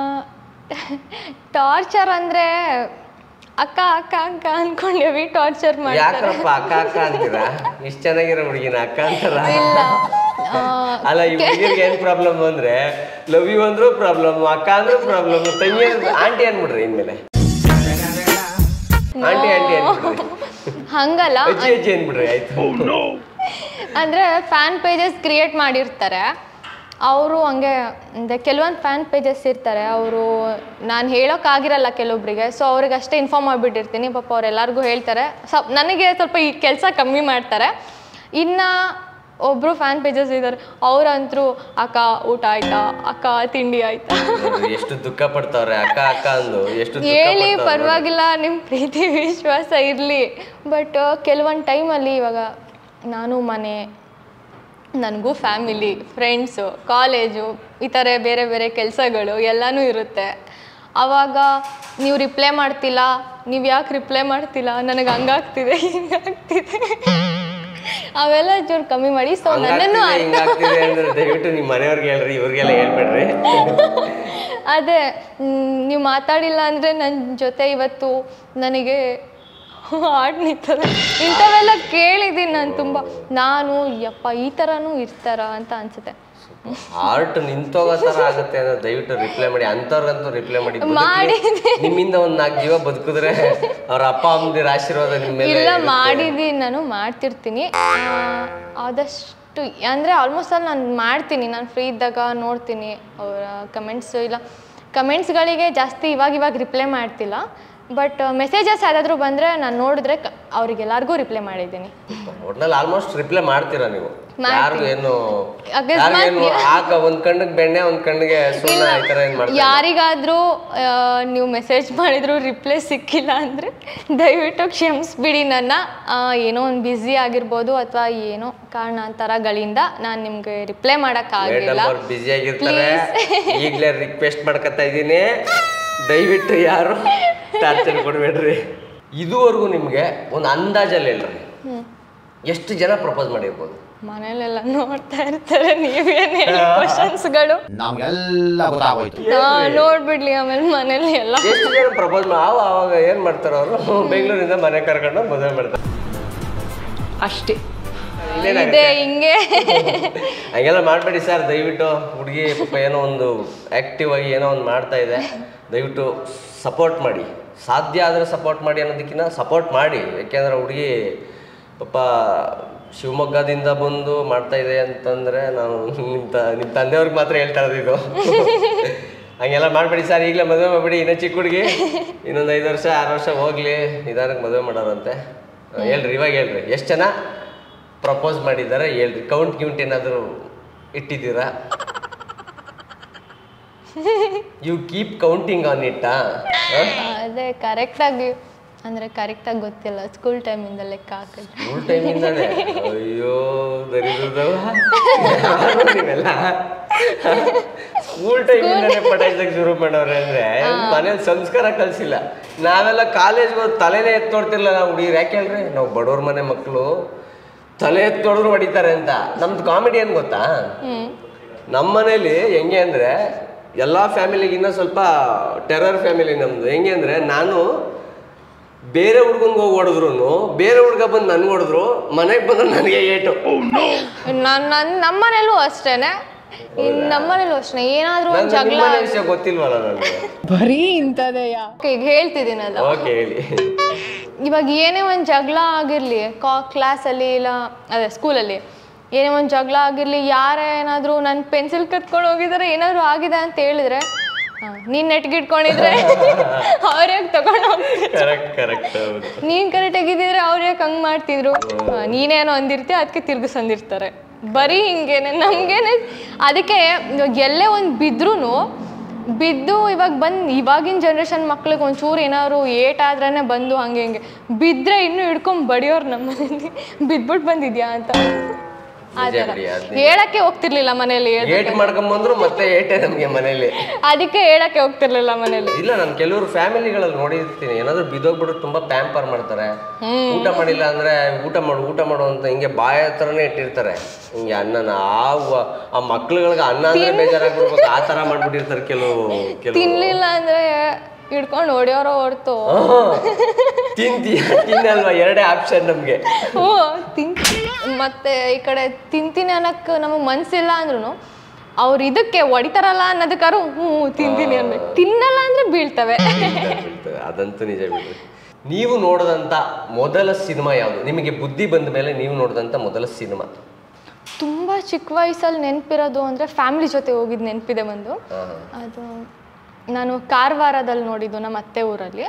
ಟಾರ್ಚರ್ ಅಂದರೆ ಅಕ್ಕ ಅಕ್ಕ ಅಕ್ಕ ಅನ್ಕೊಂಡೇವಿ ಟಾರ್ಚರ್ ಮಾಡ್ತಾರೆ ಯಾಕಪ್ಪ ಅಕ್ಕ ಅಕ್ಕ ಅಂತೀರಾ ಇಷ್ಟು ಚೆನ್ನಾಗಿರೋ ಹುಡುಗಿನ ಅಕ್ಕ ಅಂತಾರ ಇಲ್ಲ ಆ, ಅಲ್ಲ ಈ ಹುಡುಗಿರಿಗೆ ಏನು ಪ್ರಾಬ್ಲಮ್ ಅಂದ್ರೆ ಲವ್ ಯು ಅಂದ್ರೂ ಪ್ರಾಬ್ಲಮ್ ಅಕ್ಕ ಅಂದ್ರೂ ಪ್ರಾಬ್ಲಮ್ ತಂಗಿ ಆಂಟಿ ಅನ್ಬಿಡ್ರಿ ಇನ್ಮೇಲೆ ಆಂಟಿ ಆಂಟಿ ಅನ್ಬಿಡ್ರಿ ಹಂಗಲ್ಲ ಅಜ್ಜಿ ಅಜ್ಜಿ ಅನ್ಬಿಡ್ರಿ ಆಯ್ತು ಅಂದರೆ ಫ್ಯಾನ್ ಪೇಜಸ್ ಕ್ರಿಯೇಟ್ ಮಾಡಿರ್ತಾರೆ ಅವರು ಹಂಗೆ ಅಂದರೆ ಕೆಲವೊಂದು ಫ್ಯಾನ್ ಪೇಜಸ್ ಇರ್ತಾರೆ ಅವರು ನಾನು ಹೇಳೋಕ್ಕಾಗಿರಲ್ಲ ಕೆಲವೊಬ್ಬರಿಗೆ ಸೊ ಅವ್ರಿಗೆ ಅಷ್ಟೇ ಇನ್ಫಾರ್ಮ್ ಮಾಡಿಬಿಟ್ಟಿರ್ತೀನಿ ಪಾಪ ಅವ್ರೆಲ್ಲರಿಗೂ ಹೇಳ್ತಾರೆ ಸ್ವಲ್ಪ ನನಗೆ ಸ್ವಲ್ಪ ಈ ಕೆಲಸ ಕಮ್ಮಿ ಮಾಡ್ತಾರೆ ಇನ್ನು ಒಬ್ಬರು ಫ್ಯಾನ್ ಪೇಜಸ್ ಇದ್ದಾರೆ ಅವ್ರಂತರೂ ಅಕ್ಕ ಊಟ ಆಯ್ತಾ ಅಕ್ಕ ತಿಂಡಿ ಆಯ್ತಾ ನೋಡ್ರಿ, ಎಷ್ಟು ದುಃಖ ಪಡ್ತಾವ್ರೆ ಅಕ್ಕ ಅಕ್ಕ ಅಂದು ಎಷ್ಟು ದುಃಖ ಹೇಳಿ ಪಡ್ತಾವ್ರೆ ನೋಡಿ. ಪರವಾಗಿಲ್ಲ ನಿಮ್ಮ ಪ್ರೀತಿ ವಿಶ್ವಾಸ ಇರಲಿ ಬಟ್ ಕೆಲವೊಂದು ಟೈಮಲ್ಲಿ ಇವಾಗ ನಾನು ಮನೆ ನನಗೂ ಫ್ಯಾಮಿಲಿ ಫ್ರೆಂಡ್ಸು ಕಾಲೇಜು ಈ ಥರ ಬೇರೆ ಬೇರೆ ಕೆಲಸಗಳು ಎಲ್ಲನೂ ಇರುತ್ತೆ ಆವಾಗ ನೀವು ರಿಪ್ಲೈ ಮಾಡ್ತಿಲ್ಲ ನೀವು ಯಾಕೆ ರಿಪ್ಲೈ ಮಾಡ್ತಿಲ್ಲ ನನಗೆ ಹಂಗಾಗ್ತಿದೆ ಹಿಂಗಾಗ್ತಿದೆ ಅವೆಲ್ಲ ಚೂರು ಕಮ್ಮಿ ಮಾಡಿ ಸೊ ನನ್ನನ್ನು ಹಂಗಾಗ್ತಿದೆ, ಹಿಂಗಾಗ್ತಿದೆ ಅಂದ್ರೆ ದಯವಿಟ್ಟು ನಿಮ್ಮ ಮನೆಯವ್ರಿಗೆ ಹೇಳ್ರಿ ಇವ್ರಿಗೆಲ್ಲ ಹೇಳ್ಬೇಡ್ರಿ ಅದೇ ನೀವು ಮಾತಾಡಿಲ್ಲ ಅಂದರೆ ನನ್ನ ಜೊತೆ ಇವತ್ತು ನನಗೆ ಹಾಡ್ ನಿಂತದೆ ಇಂಥವೆಲ್ಲ ಕೇಳಿದ್ದೀನಿ ನಾನು ತುಂಬ ನಾನು ಯಪ್ಪ ಈ ಥರನೂ ಇರ್ತಾರ ಅಂತ ಅನ್ಸುತ್ತೆ ಹಾರ್ಟ್ ನಿಂತೋಗೋ ಥರ ಆಗುತ್ತೆ ಅನ್ನೋ ದಯವಿಟ್ಟು ರಿಪ್ಲೈ ಮಾಡಿ ಅಂಥವ್ರಿಗಂತೂ ರಿಪ್ಲೈ ಮಾಡಿ ಬದುಕ್ಲಿ. ಮಾಡಿದ್ದೀನಿ. ನಿಮ್ಮಿಂದ ಒಂದು ನಾಲ್ಕು ಜೀವ ಬದುಕಿದ್ರೆ ಅವ್ರ ಅಪ್ಪ ಅಮ್ಮದಿರ ಆಶೀರ್ವಾದ ನಿಮ್ಮ ಮೇಲೆ ಇಲ್ಲ ಇರುತ್ತೆ. ಮಾಡಿದ್ದೀನಿ ನಾನು ಮಾಡ್ತಿರ್ತೀನಿ ಆ, ಆದಷ್ಟು ಅಂದರೆ ಆಲ್ಮೋಸ್ಟ್ ಅಲ್ಲಿ ನಾನು ಮಾಡ್ತೀನಿ ನಾನು ಫ್ರೀ ಇದ್ದಾಗ ನೋಡ್ತೀನಿ ಅವರ ಕಮೆಂಟ್ಸು ಇಲ್ಲ ಕಮೆಂಟ್ಸ್ಗಳಿಗೆ ಜಾಸ್ತಿ ಇವಾಗ ಇವಾಗ ರಿಪ್ಲೈ ಮಾಡ್ತಿಲ್ಲ ಬಟ್ ಮೆಸೇಜಸ್ ಯಾವ್ದಾದ್ರು ಬಂದರೆ ನಾನು ನೋಡಿದ್ರೆ ಕ- ಅವ್ರಿಗೆಲ್ಲರಿಗೂ ರಿಪ್ಲೈ ಮಾಡಿದ್ದೀನಿ ಒಟ್ನಲ್ಲಿ ಆಲ್ಮೋಸ್ಟ್ ರಿಪ್ಲೈ ಮಾಡ್ತೀರಾ ನೀವು ಮಾಡ್ತೀನಿ. ಯಾರು ಏನು ಅಕಸ್ಮಾತ್ ಯಾರಿಗೇನು ಆಗ ಒಂದ್ ಕಣ್ಣಿಗೆ ಬೆಣ್ಣೆ ಒಂದ್ ಕಣ್ಣಿಗೆ ಸುಣ್ಣ ಈ ತರ ಏನ್ ಮಾಡ್ತಾರೆ ಯಾರಿಗಾದರೂ ನೀವು ಮೆಸೇಜ್ ಮಾಡಿದ್ರು ರಿಪ್ಲೈ ಸಿಕ್ಕಿಲ್ಲ ಅಂದರೆ ದಯವಿಟ್ಟು ಕ್ಷಮಿಸ್ಬಿಡಿ ನನ್ನ ಆ, ಏನೋ ಒಂದು ಬ್ಯುಸಿ ಆಗಿರ್ಬೋದು ಅಥವಾ ಏನೋ ಕಾರಣಾಂತರಗಳಿಂದ ನಾನು ನಿಮಗೆ ರಿಪ್ಲೈ ಮೇಡಮ್ ಮಾಡೋಕ್ಕಾಗಿಲ್ಲ ಅವ್ರು ಬ್ಯುಸಿ ಆಗಿರ್ತಾರೆ ಈಗಲೇ ರಿಕ್ವೆಸ್ಟ್ ಮಾಡ್ಕೊತಾ ಇದ್ದೀನಿ ದಯವಿಟ್ಟು ಯಾರು ಟಾರ್ಚರ್ ಕೊಡ್ಬೇಡ್ರಿ ಇದುವರೆಗೂ ನಿಮ್ಗೆ ಒಂದು ಅಂದಾಜಲ್ಲಿ ಹೇಳ್ರಿ ಎಷ್ಟು ಜನ ಪ್ರಪೋಸ್ ಮಾಡಿರ್ಬೋದು ಮನೇಲೆಲ್ಲ ನೋಡ್ತಾ ಇರ್ತಾರೆ ನೀವೇನು ಹೇಳಿ ಕ್ವಶನ್ಸ್ಗಳು ನಮ್ಗೆಲ್ಲ ಗೊತ್ತಾಗೋಯ್ತು ನೋಡ್ಬಿಡ್ಲಿ ಆಮೇಲೆ ಮನೇಲಿ ಎಲ್ಲ ಎಷ್ಟು ಜನ ಪ್ರಪೋಸ್ ಅವ ಅವಾಗ ಏನ್ ಮಾಡ್ತಾರ ಅವರು ಬೆಂಗಳೂರಿಂದ ಮನೆ ಕರ್ಕೊಂಡು ಮದುವೆ ಮಾಡ್ತಾರೆ ಅಷ್ಟೇ ಇದೆ ಹಿಂಗೆ ಹಂಗೆಲ್ಲ ಮಾಡಬೇಡಿ ಸರ್ ದಯವಿಟ್ಟು ಹುಡುಗಿ ಪಾಪ ಏನೋ ಒಂದು ಆಕ್ಟಿವ್ ಆಗಿ ಏನೋ ಒಂದು ಮಾಡ್ತಾ ಇದೆ ದಯವಿಟ್ಟು ಸಪೋರ್ಟ್ ಮಾಡಿ ಸಾಧ್ಯ ಆದರೆ ಸಪೋರ್ಟ್ ಮಾಡಿ ಅನ್ನೋದಕ್ಕಿಂತ ಸಪೋರ್ಟ್ ಮಾಡಿ ಯಾಕೆಂದ್ರೆ ಹುಡುಗಿ ಪಾಪ ಶಿವಮೊಗ್ಗದಿಂದ ಬಂದು ಮಾಡ್ತಾ ಇದೆ ಅಂತಂದರೆ ನಾನು ನಿಮ್ಮ ತ ನಿಮ್ಮ ತಂದೆಯವ್ರಿಗೆ ಮಾತ್ರ ಹೇಳ್ತಾ ಇರೋದು ಇದು ಹಂಗೆಲ್ಲ ಮಾಡಬೇಡಿ ಸರ್ ಈಗಲೇ ಮದುವೆ ಮಾಡ್ಬಿಡಿ ಇನ್ನೂ ಚಿಕ್ಕ ಹುಡುಗಿ ಇನ್ನೊಂದು ಐದು ವರ್ಷ ಆರು ವರ್ಷ ಹೋಗಲಿ ನಿಧಾನಕ್ಕೆ ಮದುವೆ ಮಾಡೋರಂತೆ ಹೇಳ್ರಿ ಇವಾಗ ಹೇಳ್ರಿ ಎಷ್ಟು ಜನ ಪ್ರಪೋಸ್ ಮಾಡಿದ್ದಾರೆ ಹೇಳ್ರಿ ಕೌಂಟ್ ಗಿೌಂಟ್ ಏನಾದರೂ ಇಟ್ಟಿದ್ದೀರಾ ಯು ಕೀಪ್ ಕೌಂಟಿಂಗ್ ಆನ್ ಇಟ್ಟಾ ಅದೇ ಕರೆಕ್ಟಾಗಿ ಅಂದರೆ ಕರೆಕ್ಟಾಗಿ ಗೊತ್ತಿಲ್ಲ ಸ್ಕೂಲ್ ಟೈಮಿಂದ ಲೆಕ್ಕ ಹಾಕಿದ್ರೆ ಸ್ಕೂಲ್ ಟೈಮಿಂದಾನೆ ಅಯ್ಯೋ ದರಿದ್ರದವ ನೀವೆಲ್ಲ ಸ್ಕೂಲ್ ಟೈಮಿಂದಾನೆ ಪಟಾಯಿಸಕ್ಕೆ ಶುರು ಮಾಡವ್ರೆ ಅಂದ್ರೆ ಮನೇಲಿ ಸಂಸ್ಕಾರ ಕಲ್ಸಿಲ್ಲ ನಾವೆಲ್ಲ ಕಾಲೇಜ್ ಹೋದ್ ತಲೆನೇ ಎತ್ತ್ ನೋಡ್ತಿರ್ಲಿಲ್ಲ ನಾವು ಹುಡುಗಿರು ಯಾಕೆ ಹೇಳ್ರಿ ನಾವು ಬಡವ್ರ ಮನೆ ಮಕ್ಕಳು ತಲೆ ಎತ್ತ್ ನೋಡಿದ್ರು ಹೊಡಿತಾರೆ ಅಂತ ನಮ್ದು ಕಾಮಿಡಿ ಏನ್ ಗೊತ್ತಾ ನಮ್ಮ ಮನೇಲಿ ಹೆಂಗೆ ಅಂದ್ರೆ ಎಲ್ಲಾ ಫ್ಯಾಮಿಲಿಗಿನ್ನ ಸ್ವಲ್ಪ ಟೆರರ್ ಫ್ಯಾಮಿಲಿ ನಮ್ದು ಹೆಂಗೆ ಅಂದ್ರೆ ನಾನು ಬೇರೆ ಹುಡ್ಗನ್ಗೆ ಹೋಗಿ ಹೊಡೆದ್ರು ಬೇರೆ ಹುಡ್ಗ ಬಂದು ನನ್ಗೆ ಹೊಡೆದ್ರು ಮನೆಗೆ ಬಂದು ನನಗೆ ಏಟು ನನ್ನ ನನ್ನ ನಮ್ಮನೇಲೂ ಅಷ್ಟೇನೆ ಇನ್ ನಮ್ಮನೇಲೂ ಅಷ್ಟೇ ಏನಾದರೂ ಒಂದು ನಂಗೆ ಜಗಳ ನಿಮ್ಮನೆ ವಿಷಯ ಗೊತ್ತಿಲ್ವಲ್ಲ ನನಗೆ ಬರೀ ಇಂಥದೆಯಾ ಈಗ ಹೇಳ್ತಿದ್ದೀನಲ್ಲ ಓಕೆ ಹೇಳಿ ಇವಾಗ ಏನೇ ಒಂದು ಜಗಳ ಆಗಿರಲಿ ಕಾ ಕ್ಲಾಸಲ್ಲಿ ಇಲ್ಲ ಅದೇ ಸ್ಕೂಲಲ್ಲಿ ಏನೇ ಒಂದು ಜಗಳ ಆಗಿರಲಿ ಯಾರೇ ಏನಾದರೂ ನನ್ನ ಪೆನ್ಸಿಲ್ ಕತ್ಕೊಂಡು ಹೋಗಿದ್ದಾರೆ ಏನಾದರೂ ಆಗಿದೆ ಅಂತ ಹೇಳಿದ್ರೆ ನೀನು ನೆಟ್ಗಿಟ್ಕೊಂಡಿದ್ರೆ ಅವ್ರು ಯಾಕೆ ತಗೊಂಡು ಹೋಗ್ತಿದ್ರು ಕರೆಕ್ಟ್ ಕರೆಕ್ಟ್ ಹೌದು ನೀನು ಕರೆಕ್ಟಾಗಿ ಇದ್ದಿದ್ರೆ ಅವ್ರು ಯಾಕೆ ಹಂಗೆ ಮಾಡ್ತಿದ್ರು ಆ, ನೀನೇನೋ ಅಂದಿರ್ತಿ ಅದಕ್ಕೆ ತಿರ್ಗಿಸಂದಿರ್ತಾರೆ ಬರೀ ಹಿಂಗೇನೆ ನಮಗೇನೆ ಅದಕ್ಕೆ ಇವಾಗ ಎಲ್ಲೇ ಒಂದು ಬಿದ್ರೂ ಬಿದ್ದು ಇವಾಗ ಬಂದು ಇವಾಗಿನ ಜನ್ರೇಷನ್ ಮಕ್ಳಿಗೆ ಒಂಚೂರು ಏನಾದ್ರು ಏಟ್ ಆದ್ರೇ ಬಂದು ಹಂಗೆ ಹಿಂಗೆ ಬಿದ್ದರೆ ಇನ್ನೂ ಹಿಡ್ಕೊಂಡ್ ಬಡಿಯೋರು ನಮ್ಮ ಮನೇಲಿ ಬಿದ್ಬಿಟ್ಟು ಬಂದಿದ್ಯಾ ಅಂತ ಆ ನಿಜ ಥರ ಬಿಡಿ, ಅದ್ ಹೇಳಕ್ಕೆ ಹೋಗ್ತಿರ್ಲಿಲ್ಲ ಮನೇಲಿ ಏಟ್ ಮಾಡ್ಕೊಂಬಂದ್ರು ಮತ್ತೆ ಏಟೆ ನಮಗೆ ಮನೇಲಿ ಅದಕ್ಕೆ ಹೇಳಕ್ಕೆ ಹೋಗ್ತಿರ್ಲಿಲ್ಲ ಮನೇಲಿ ಇಲ್ಲ ನಾನು ಕೆಲವರು ಫ್ಯಾಮಿಲಿಗಳಲ್ಲಿ ನೋಡಿರ್ತೀನಿ ಏನಾದ್ರು ಬಿದ್ದೋಗ್ಬಿಟ್ಟು ತುಂಬಾ ಪ್ಯಾಂಪರ್ ಮಾಡ್ತಾರೆ ಊಟ ಮಾಡಿಲ್ಲ ಅಂದ್ರೆ ಊಟ ಮಾಡು ಊಟ ಮಾಡು ಅಂತ ಹಿಂಗೆ ಬಾಯ ಹತ್ರನೇ ಇಟ್ಟಿರ್ತಾರೆ ಹಿಂಗೆ ಅನ್ನನ ಆ ವ- ಆ ಮಕ್ಳುಗಳಿಗೆ ಅನ್ನ ಅಂದ್ರೆ ಬೇಜಾರಾಗ್ಬಿಡ್ಬೇಕು ಆ ತರ ಮಾಡ್ಬಿಟ್ಟಿರ್ತಾರೆ ಕೆಲವು ಕೆಲವು ತಿನ್ಲಿಲ್ಲ ಅಂದ್ರೆ ಹಿಡ್ಕೊಂಡು ಹೊಡೆಯೋರೋ ಹೊರ್ತು ತಿಂತಿ ತಿನ್ನಲ್ವಾ ಎರಡೇ ಆಪ್ಷನ್ ನಮ್ಗೆ ಹ್ಞೂ ತಿನ್ ಮತ್ತೆ ಈ ಕಡೆ ತಿಂತೀನಿ ಅನ್ನಕ್ಕೆ ನಮಗೆ ಮನ್ಸಿಲ್ಲ ಅಂದ್ರೂ ಅವ್ರು ಇದಕ್ಕೆ ಹೊಡಿತಾರಲ್ಲ ಅನ್ನೋದಕ್ಕಾರು ಹ್ಞೂ ತಿಂತೀನಿ ಅನ್ಬೇಕು ತಿನ್ನಲ್ಲ ಅಂದ್ರೆ ಬೀಳ್ತವೆ ಬೀಳ್ತವೆ. ಅದಂತೂ ನಿಜ ಬಿಡ್ರಿ ನೀವು ನೋಡಿದಂತ ಮೊದಲ ಸಿನಿಮಾ ಯಾವುದು ನಿಮಗೆ ಬುದ್ಧಿ ಬಂದ ಮೇಲೆ ನೀವು ನೋಡಿದಂತ ಮೊದಲ ಸಿನಿಮಾ ತುಂಬ ಚಿಕ್ಕ ವಯಸ್ಸಲ್ಲಿ ನೆನಪಿರೋದು ಅಂದರೆ ಫ್ಯಾಮಿಲಿ ಜೊತೆ ಹೋಗಿದ್ದು ನೆನಪಿದೆ ಒಂದು ಅದು ನಾನು ಕಾರವಾರದಲ್ಲಿ ನೋಡಿದ್ದು ನಮ್ಮ ಅತ್ತೆ ಊರಲ್ಲಿ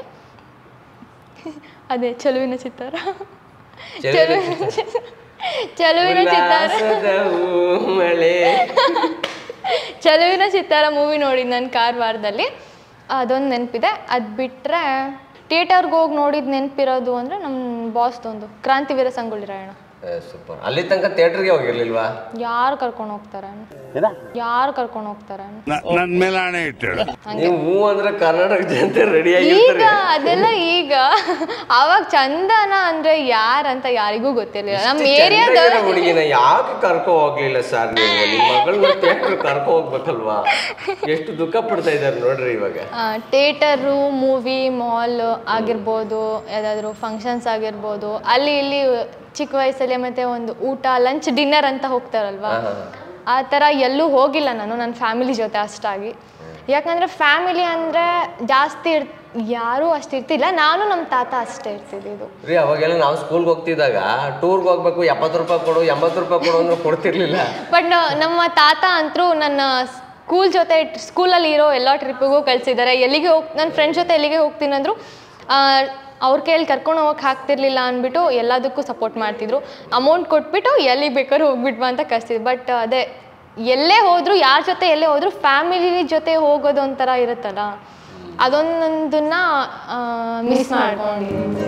ಅದೇ ಚಲುವಿನ ಚಿತ್ತಾರ ಚೆಲುವಿನ ಚಲುವಿನ ಚಿತ್ತಾರ ಉಲ್ಲಾಸದ ಮಳೆ ಚಲುವಿನ ಚಿತ್ತಾರ ಮೂವಿ ನೋಡಿದ್ದು ನಾನು ಕಾರವಾರದಲ್ಲಿ ಅದೊಂದು ನೆನಪಿದೆ ಅದು ಬಿಟ್ಟರೆ ಥಿಯೇಟರ್ಗೆ ಹೋಗಿ ನೋಡಿದ ನೆನಪಿರೋದು ಅಂದರೆ ನಮ್ಮ ಬಾಸ್ದೊಂದು ಕ್ರಾಂತಿವೀರ ಸಂಗೊಳ್ಳಿ ರಾಯಣ್ಣ ಸೂಪರ್ ಅಲ್ಲಿ ತನಕ ಥಿಯೇಟರ್ಗೆ ಹೋಗಿರ್ಲಿಲ್ವಾ ಯಾರು ಕರ್ಕೊಂಡು ಹೋಗ್ತಾರೆ ಯಾರು ಕರ್ಕೊಂಡು ಹೋಗ್ತಾರೆ ನನ್ ಮೇಲೆ ಹಣೆ ಇಟ್ಟಳು ನೀವು ಹೂ ಅಂದ್ರೆ ಕರ್ನಾಟಕ ಜನತೆ ರೆಡಿ ಈಗ ಆಗಿರ್ತಾರೆ ಅದೆಲ್ಲ ಈಗ ಅವಾಗ ಚಂದನ ಅಂದ್ರೆ ಯಾರಂತ ಯಾರಿಗೂ ಗೊತ್ತಿರ್ಲಿಲ್ಲ ನಮ್ಮ ಇಷ್ಟು ಏರಿಯಾದ ಚಂದ ಇರೋ ಹುಡುಗಿನ ಯಾಕೆ ಕರ್ಕೊ ಹೋಗ್ಲಿಲ್ಲ ಸರ್ ನೀವು ನಿಮ್ಮ ಮಗಳನ್ನ ಥಿಯೇಟರ್ ಕರ್ಕೊ ಹೋಗ್ಬೇಕಲ್ವಾ ಎಷ್ಟು ದುಃಖ ಪಡ್ತಾ ಇದ್ದಾರೆ ನೋಡ್ರಿ ಇವಾಗ ಥಿಯೇಟರು ಮೂವಿ ಮಾಲ್ ಆಗಿರ್ಬೋದು ಯಾವುದಾದ್ರೂ ಫಂಕ್ಷನ್ಸ್ ಆಗಿರ್ಬೋದು ಅಲ್ಲಿ ಇಲ್ಲಿ ಚಿಕ್ಕ ವಯಸ್ಸಲ್ಲಿ ಮತ್ತೆ ಒಂದು ಊಟ ಲಂಚ್ ಡಿನ್ನರ್ ಅಂತ ಹೋಗ್ತಾರಲ್ವಾ ಆ ಥರ ಎಲ್ಲೂ ಹೋಗಿಲ್ಲ ನಾನು ನನ್ನ ಫ್ಯಾಮಿಲಿ ಜೊತೆ ಅಷ್ಟಾಗಿ ಯಾಕಂದರೆ ಫ್ಯಾಮಿಲಿ ಅಂದರೆ ಜಾಸ್ತಿ ಇರ್ ಯಾರೂ ಅಷ್ಟು ಇರ್ತಿಲ್ಲ ನಾನು ನಮ್ಮ ತಾತ ಅಷ್ಟೇ ಇರ್ತಿದ್ದಿದ್ದು ರೀ ಅವಾಗೆಲ್ಲ ನಾವು ಸ್ಕೂಲ್ಗೆ ಹೋಗ್ತಿದ್ದಾಗ ಟೂರ್ಗೆ ಹೋಗ್ಬೇಕು ಎಪ್ಪತ್ತು ರೂಪಾಯಿ ಕೊಡು ಎಂಬತ್ತು ರೂಪಾಯಿ ಕೊಡು ಅಂದ್ರೆ ಕೊಡ್ತಿರ್ಲಿಲ್ಲ ಬಟ್ ನಮ್ಮ ತಾತ ಅಂತರೂ ನನ್ನ ಸ್ಕೂಲ್ ಜೊತೆ ಸ್ಕೂಲಲ್ಲಿ ಇರೋ ಎಲ್ಲ ಟ್ರಿಪ್ಪಿಗೂ ಕಳಿಸಿದ್ದಾರೆ ಎಲ್ಲಿಗೆ ಹೋಗ್ ನನ್ನ ಫ್ರೆಂಡ್ಸ್ ಜೊತೆ ಎಲ್ಲಿಗೆ ಹೋಗ್ತೀನಿ ಅಂದ್ರು ಅವ್ರ ಕೈಯಲ್ಲಿ ಕರ್ಕೊಂಡು ಹೋಗಕ್ಕೆ ಆಗ್ತಿರ್ಲಿಲ್ಲ ಅಂದ್ಬಿಟ್ಟು ಎಲ್ಲದಕ್ಕೂ ಸಪೋರ್ಟ್ ಮಾಡ್ತಿದ್ರು ಅಮೌಂಟ್ ಕೊಟ್ಬಿಟ್ಟು ಎಲ್ಲಿಗೆ ಬೇಕಾದ್ರೂ ಹೋಗ್ಬಿಟ್ವಾ ಅಂತ ಕಳಿಸ್ತಿದ್ರು ಬಟ್ ಅದೇ ಎಲ್ಲೇ ಹೋದ್ರು ಯಾರ ಜೊತೆ ಎಲ್ಲೇ ಹೋದ್ರು ಫ್ಯಾಮಿಲಿ ಜೊತೆ ಹೋಗೋದು ಒಂಥರ ಇರುತ್ತಲ್ಲ ಅದೊಂದೊಂದನ್ನ ಮಿಸ್ ಮಾಡ್ಕೊಂಡಿದ್ದೀನಿ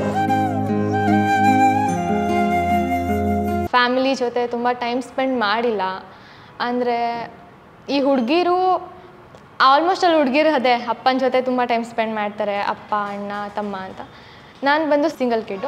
ಫ್ಯಾಮಿಲಿ ಜೊತೆ ತುಂಬ ಟೈಮ್ ಸ್ಪೆಂಡ್ ಮಾಡಿಲ್ಲ ಅಂದರೆ ಈ ಹುಡುಗಿರು ಆಲ್ಮೋಸ್ಟ್ ಅಲ್ಲಿ ಹುಡುಗಿರು ಅದೇ ಅಪ್ಪನ ಜೊತೆ ತುಂಬ ಟೈಮ್ ಸ್ಪೆಂಡ್ ಮಾಡ್ತಾರೆ ಅಪ್ಪ ಅಣ್ಣ ತಮ್ಮ ಅಂತ ನಾನು ಬಂದು ಸಿಂಗಲ್ ಕಿಡ್ಡು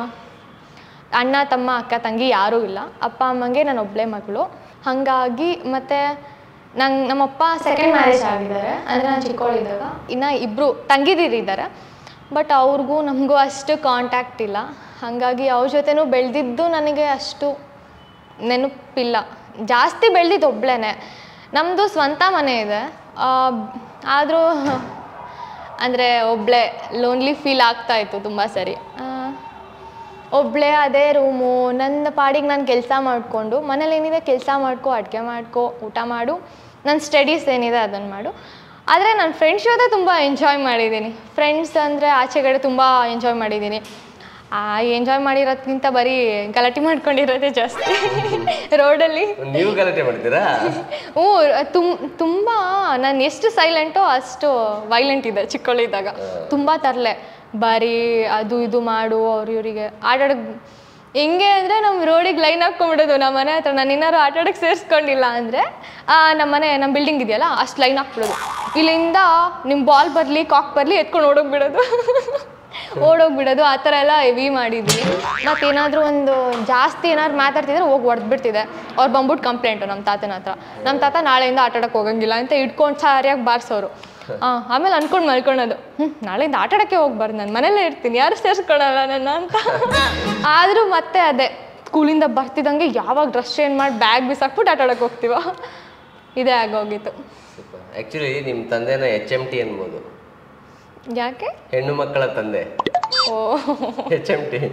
ಅಣ್ಣ ತಮ್ಮ ಅಕ್ಕ ತಂಗಿ ಯಾರೂ ಇಲ್ಲ ಅಪ್ಪ ಅಮ್ಮಂಗೆ ನಾನು ಒಬ್ಬಳೇ ಮಗಳು ಹಾಗಾಗಿ ಮತ್ತು ನಂಗೆ ನಮ್ಮಪ್ಪ ಸೆಕೆಂಡ್ ಮ್ಯಾರೇಜ್ ಆಗಿದ್ದಾರೆ ಅಂದರೆ ನಾನು ಚಿಕ್ಕವಳಿದ್ದಾಗ ಇನ್ನು ಇಬ್ಬರು ತಂಗಿದಿರಿದ್ದಾರೆ ಬಟ್ ಅವ್ರಿಗೂ ನಮಗೂ ಅಷ್ಟು ಕಾಂಟ್ಯಾಕ್ಟ್ ಇಲ್ಲ ಹಾಗಾಗಿ ಅವ್ರ ಜೊತೆನೂ ಬೆಳೆದಿದ್ದು ನನಗೆ ಅಷ್ಟು ನೆನಪಿಲ್ಲ ಜಾಸ್ತಿ ಬೆಳೆದಿದ್ದು ಒಬ್ಳೇ ನಮ್ಮದು ಸ್ವಂತ ಮನೆ ಇದೆ ಆದರೂ ಅಂದರೆ ಒಬ್ಳೆ ಲೋನ್ಲಿ ಫೀಲ್ ಆಗ್ತಾ ಇತ್ತು ತುಂಬ ಸರಿ ಆ, ಒಬ್ಳೆ ಅದೇ ರೂಮು ನನ್ನ ಪಾಡಿಗೆ ನಾನು ಕೆಲಸ ಮಾಡಿಕೊಂಡು ಮನೇಲಿ ಏನಿದೆ ಕೆಲಸ ಮಾಡ್ಕೊ ಅಡುಗೆ ಮಾಡ್ಕೊ ಊಟ ಮಾಡು ನನ್ನ ಸ್ಟಡೀಸ್ ಏನಿದೆ ಅದನ್ನು ಮಾಡು ಆದರೆ ನನ್ನ ಫ್ರೆಂಡ್ಸ್ ಜೊತೆ ತುಂಬ ಎಂಜಾಯ್ ಮಾಡಿದ್ದೀನಿ ಫ್ರೆಂಡ್ಸ್ ಅಂದರೆ ಆಚೆಗಡೆ ತುಂಬ ಎಂಜಾಯ್ ಮಾಡಿದ್ದೀನಿ ಆ ಎಂಜಾಯ್ ಮಾಡಿರೋದ್ಕಿಂತ ಬರೀ ಗಲಾಟೆ ಮಾಡ್ಕೊಂಡಿರೋದೇ ಜಾಸ್ತಿ ರೋಡಲ್ಲಿ ನೀವು ಗಲಾಟೆ ಮಾಡ್ತೀರಾ ಹ್ಞೂ ತುಮ್ ತುಂಬ ನಾನು ಎಷ್ಟು ಸೈಲೆಂಟೋ ಅಷ್ಟು ವೈಲೆಂಟ್ ಇದೆ ಚಿಕ್ಕವಳಿದ್ದಾಗ ತುಂಬ ತರಲೆ ಬರೀ ಅದು ಇದು ಮಾಡು ಅವ್ರು ಇವರಿಗೆ ಆಟಾಡಕ್ಕೆ ಹೆಂಗೆ ಅಂದರೆ ನಮ್ಮ ರೋಡಿಗೆ ಲೈನ್ ಹಾಕ್ಕೊಂಬಿಡೋದು ನಮ್ಮ ಮನೆ ಹತ್ರ ನಾನು ಏನಾದ್ರು ಆಟಾಡಕ್ಕೆ ಸೇರಿಸ್ಕೊಂಡಿಲ್ಲ ಅಂದರೆ ನಮ್ಮ ಮನೆ ನಮ್ಮ ಬಿಲ್ಡಿಂಗ್ ಇದೆಯಲ್ಲ ಅಷ್ಟು ಲೈನ್ ಹಾಕ್ಬಿಡೋದು ಇಲ್ಲಿಂದ ನಿಮ್ಮ ಬಾಲ್ ಬರಲಿ ಕಾಕ್ ಬರಲಿ ಎತ್ಕೊಂಡು ಓಡೋಗ್ಬಿಡೋದು ಓಡೋಗ್ಬಿಡೋದು ಆ ಥರ ಎಲ್ಲ ಹೆವಿ ಮಾಡಿದ್ವಿ ಮತ್ತು ಏನಾದರೂ ಒಂದು ಜಾಸ್ತಿ ಏನಾದ್ರು ಮಾತಾಡ್ತಿದ್ರೆ ಹೋಗಿ ಹೊಡೆದ್ಬಿಡ್ತಿದೆ ಅವ್ರು ಬಂದ್ಬಿಟ್ಟು ಕಂಪ್ಲೇಂಟು ನಮ್ಮ ತಾತನ ಹತ್ರ ನಮ್ಮ ತಾತ ನಾಳೆಯಿಂದ ಆಟಾಡಕ್ಕೆ ಹೋಗಂಗಿಲ್ಲ ಅಂತ ಇಟ್ಕೊಂಡು ಸರಿಯಾಗಿ ಬಾರಿಸೋರು ಹಾಂ ಆಮೇಲೆ ಅನ್ಕೊಂಡು ಮಲ್ಕೊಳೋದು ಹ್ಞೂ ನಾಳೆಯಿಂದ ಆಟಾಡಕ್ಕೆ ಹೋಗ್ಬಾರ್ದು ನಾನು ಮನೇಲೇ ಇರ್ತೀನಿ ಯಾರು ಸೇರಿಸ್ಕೊಳಲ್ಲ ನನ್ನ ಅಂತ ಆದರೂ ಮತ್ತೆ ಅದೇ ಸ್ಕೂಲಿಂದ ಬರ್ತಿದ್ದಂಗೆ ಯಾವಾಗ ಡ್ರೆಸ್ ಚೇಂಜ್ ಮಾಡಿ ಬ್ಯಾಗ್ ಬಿಸಾಕ್ಬಿಟ್ಟು ಆಟಾಡಕ್ಕೆ ಹೋಗ್ತೀವ ಇದೇ ಆಗೋಗಿತ್ತು ಆ್ಯಕ್ಚುಲಿ ನಿಮ್ಮ ತಂದೆನ ಎಚ್ ಎಮ್ ಟಿ ಅನ್ಬೋದು ಯಾಕೆ ಹೆಣ್ಣು ಮಕ್ಕಳ ತಂದೆ ಓ ಎಚ್ ಎಮ್ ಟಿ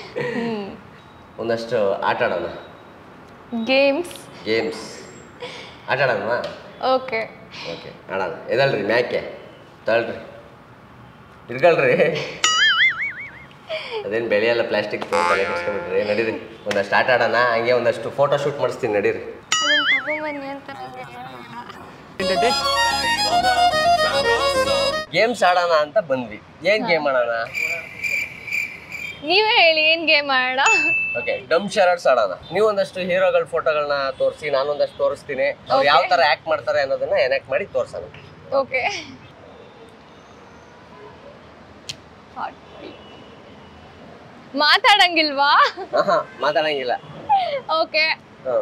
ಒಂದಷ್ಟು ಆಟ ಆಡೋಣ ಗೇಮ್ಸ್ ಗೇಮ್ಸ್ ಆಟ ಆಡೋಣವಾ ಓಕೆ ಓಕೆ ಆಡೋಣ ಎದಳ್ರಿ ಮ್ಯಾಕೆ ತಳ್ರಿ ಹಿಡ್ಕೊಳ್ರಿ ಅದೇನು ಬೆಳೆಯಲ್ಲ ಪ್ಲಾಸ್ಟಿಕ್ ತಲೆ ಕೆಡ್ಸ್ಕೊಂಡ್ಬಿಟ್ರಿ ನಡೀರಿ ಒಂದಷ್ಟು ಆಟ ಆಡೋಣ ಹಂಗೆ ಒಂದಷ್ಟು ಫೋಟೋ ಶೂಟ್ ಮಾಡಿಸ್ತೀನಿ ನಡೀರಿ ಗೇಮ್ಸ್ ಆಡೋಣ ಅಂತ ಬಂದ್ವಿ ಏನ್ ಗೇಮ್ ಆಡೋಣ ನೀವೇ ಹೇಳಿ ಏನು ಗೇಮ್ ಆಡೋಣ ಓಕೆ ಡಮ್ ಶರಡ್ಸ್ ಆಡೋಣ ನೀವು ಒಂದಷ್ಟು ಹೀರೋಗಳ ಫೋಟೋಗಳನ್ನ ತೋರಿಸಿ ನಾನೊಂದಷ್ಟು ತೋರಿಸ್ತೀನಿ ಅವ್ರು ಯಾವ ತರ ಆಕ್ಟ್ ಮಾಡ್ತಾರೆ ಅನ್ನೋದನ್ನ ಎನಾಕ್ಟ್ ಮಾಡಿ ತೋರ್ಸೋಣ ಓಕೆ ಮಾತಾಡಂಗಿಲ್ವಾ ಆಹಾ ಮಾತಾಡಂಗಿಲ್ಲ ಓಕೆ ಹಾ.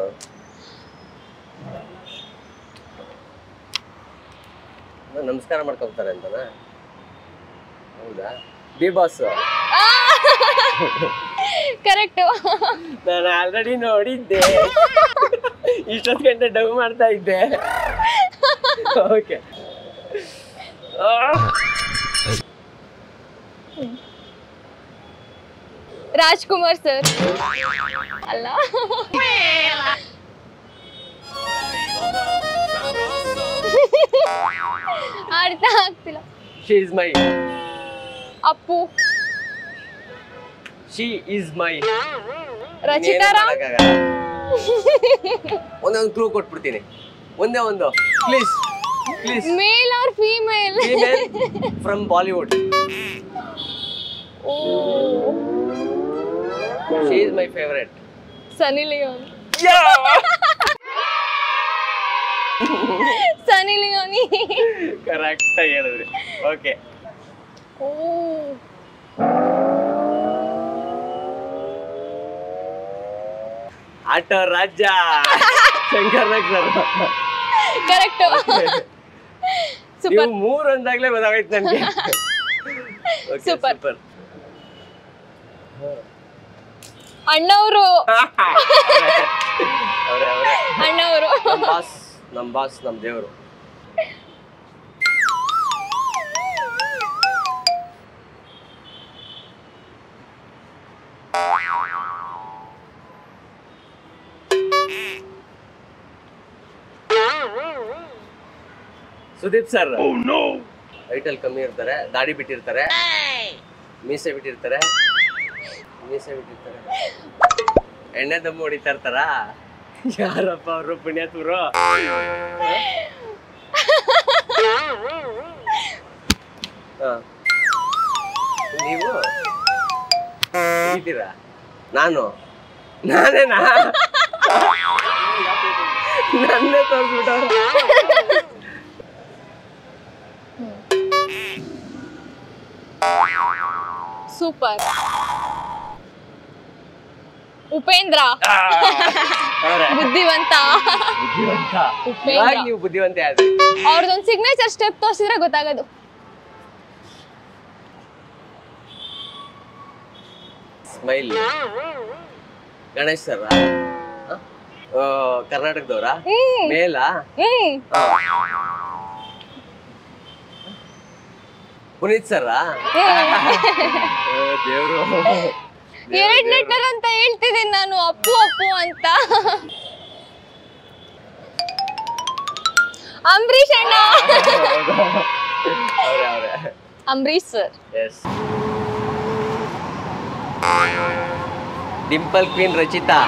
ನ- ನಮಸ್ಕಾರ ಮಾಡ್ಕೊತಾರೆ ಅಂತನಾ ಹೌದಾ ಬಿ ಬಾಸ್ ಕರೆಕ್ಟು ನಾನು ಆಲ್ರೆಡಿ ನೋಡಿದ್ದೆ ಇಷ್ಟೊತ್ತು ಗಂಟೆ ಡವ್ ಮಾಡ್ತಾ ಇದ್ದೆ ಓಕೆ ರಾಜ್ಕುಮಾರ್ ಸರ್ ಅಲ್ಲ ಅರ್ಥ ಆಗ್ತಿಲ್ಲ she is my Appu she is my Rachita Ram ಒಂದೊಂದು ಕ್ಲೂ ಕೊಟ್ಬಿಡ್ತೀನಿ ಒಂದೇ ಒಂದು please please male or female female from Bollywood ಓ she is my favourite Sunny Leone Sunny Leone correct ಹೇಳಿದ್ರಿ ಓಕೆ ಓ auto Raja Shankar Nag sir correct ನೀವು ಸೂಪರ್ ಮೂರ್ ಅಂದಾಗ್ಲೇ ಗೊತ್ತಾಗೈತೆ ನನಗೆ Super. ಅಣ್ಣವರು ಅವ್ರೆ ಅವ್ರೆ ಅಣ್ಣವರು ನಮ್ ಬಾಸ್ ನಮ್ ಬಾಸ್ ನಮ್ ದೇವರು ಸುದೀಪ್ ಸರ್ ಹೈಟಲ್ ಕಮ್ಮಿ ಇರ್ತಾರೆ ದಾಡಿ ಬಿಟ್ಟಿರ್ತಾರೆ ಮೀಸೆ ಬಿಟ್ಟಿರ್ತಾರೆ ಮೀಸೆ ಬಿಟ್ಟಿರ್ತಾರೆ ಎಣ್ಣೆ ದಮ್ಮು ಹೊಡಿತಾ ಇರ್ತಾರ ಯಾರಪ್ಪ ಅವರು ಪುಣ್ಯಾತ್ಮರು ಹಾ. ನೀವು ಇದ್ದೀರಾ ನಾನು ನಾನೇನಾ ನನ್ನೇ ತೋರ್ಸ್ಬಿಟ್ಟವ್ರು ಸೂಪರ್ ಉಪೇಂದ್ರ ಅವ್ರೆ. ಬುದ್ಧಿವಂತ ಬುದ್ಧಿವಂತ ಉಪೇಂದ್ರ. ಇವಾಗ ನೀವು ಬುದ್ಧಿವಂತೆ ಆದ್ರಿ ಅವ್ರದ್ದೊಂದು ಸಿಗ್ನೇಚರ್ ಸ್ಟೆಪ್ ತೋರಿಸಿದ್ರೆ ಗೊತ್ತಾಗೋದು ಸ್ಮೈಲ್ ಗಣೇಶ್ ಸರ್ ಕರ್ನಾಟಕದವ್ರ ಹ್ಮ್ ಮೇಲಾ ಹ್ಮ್ ಪುನೀತ್ ಸರ್ ದೇವ್ರು ಎರಡ್ ಲೆಟರ್ ಅಂತ ಹೇಳ್ತಿದ್ದೀನಿ ನಾನು ಅಪ್ಪು ಅಪ್ಪು ಅಂತ ಅಂಬರೀಷ್ ಅಣ್ಣ ಅವ್ರೆ ಅವ್ರೆ Ambareesh sir yes dimple queen Rachita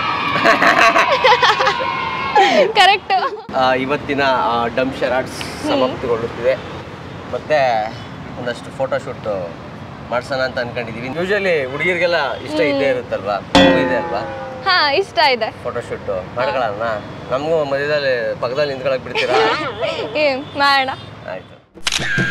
correct ಆ, ಇವತ್ತಿನ ಡಮ್ ಶರಾಟ್ಸ್ ಸಮಾಪ್ತಿಗೊಳ್ಳುತ್ತಿದೆ ಮತ್ತೆ ಒಂದಷ್ಟು ಫೋಟೋ ಶೂಟ್ ಮಾಡ್ಸೋಣ ಅಂತ ಅನ್ಕೊಂಡಿದೀವಿ ಯೂಶಲಿ ಹುಡುಗಿರಿಗೆಲ್ಲ ಇಷ್ಟ ಇದ್ದೇ ಇರುತ್ತಲ್ವಾ ನಿಮ್ಗೂ ಇದೆ ಅಲ್ವಾ ಹಾ ಇಷ್ಟ ಇದೆ ಫೋಟೋ ಶೂಟ್ ಮಾಡ್ಕೊಳ್ಳೋಣ ನಮಗೂ ಮಧ್ಯದಲ್ಲಿ ಪಕ್ಕದಲ್ಲಿ ನಿಂತ್ಕೊಳಕ್ ಬಿಡ್ತೀರಾ ಏ ಮಾಡೋಣ ಆಯ್ತು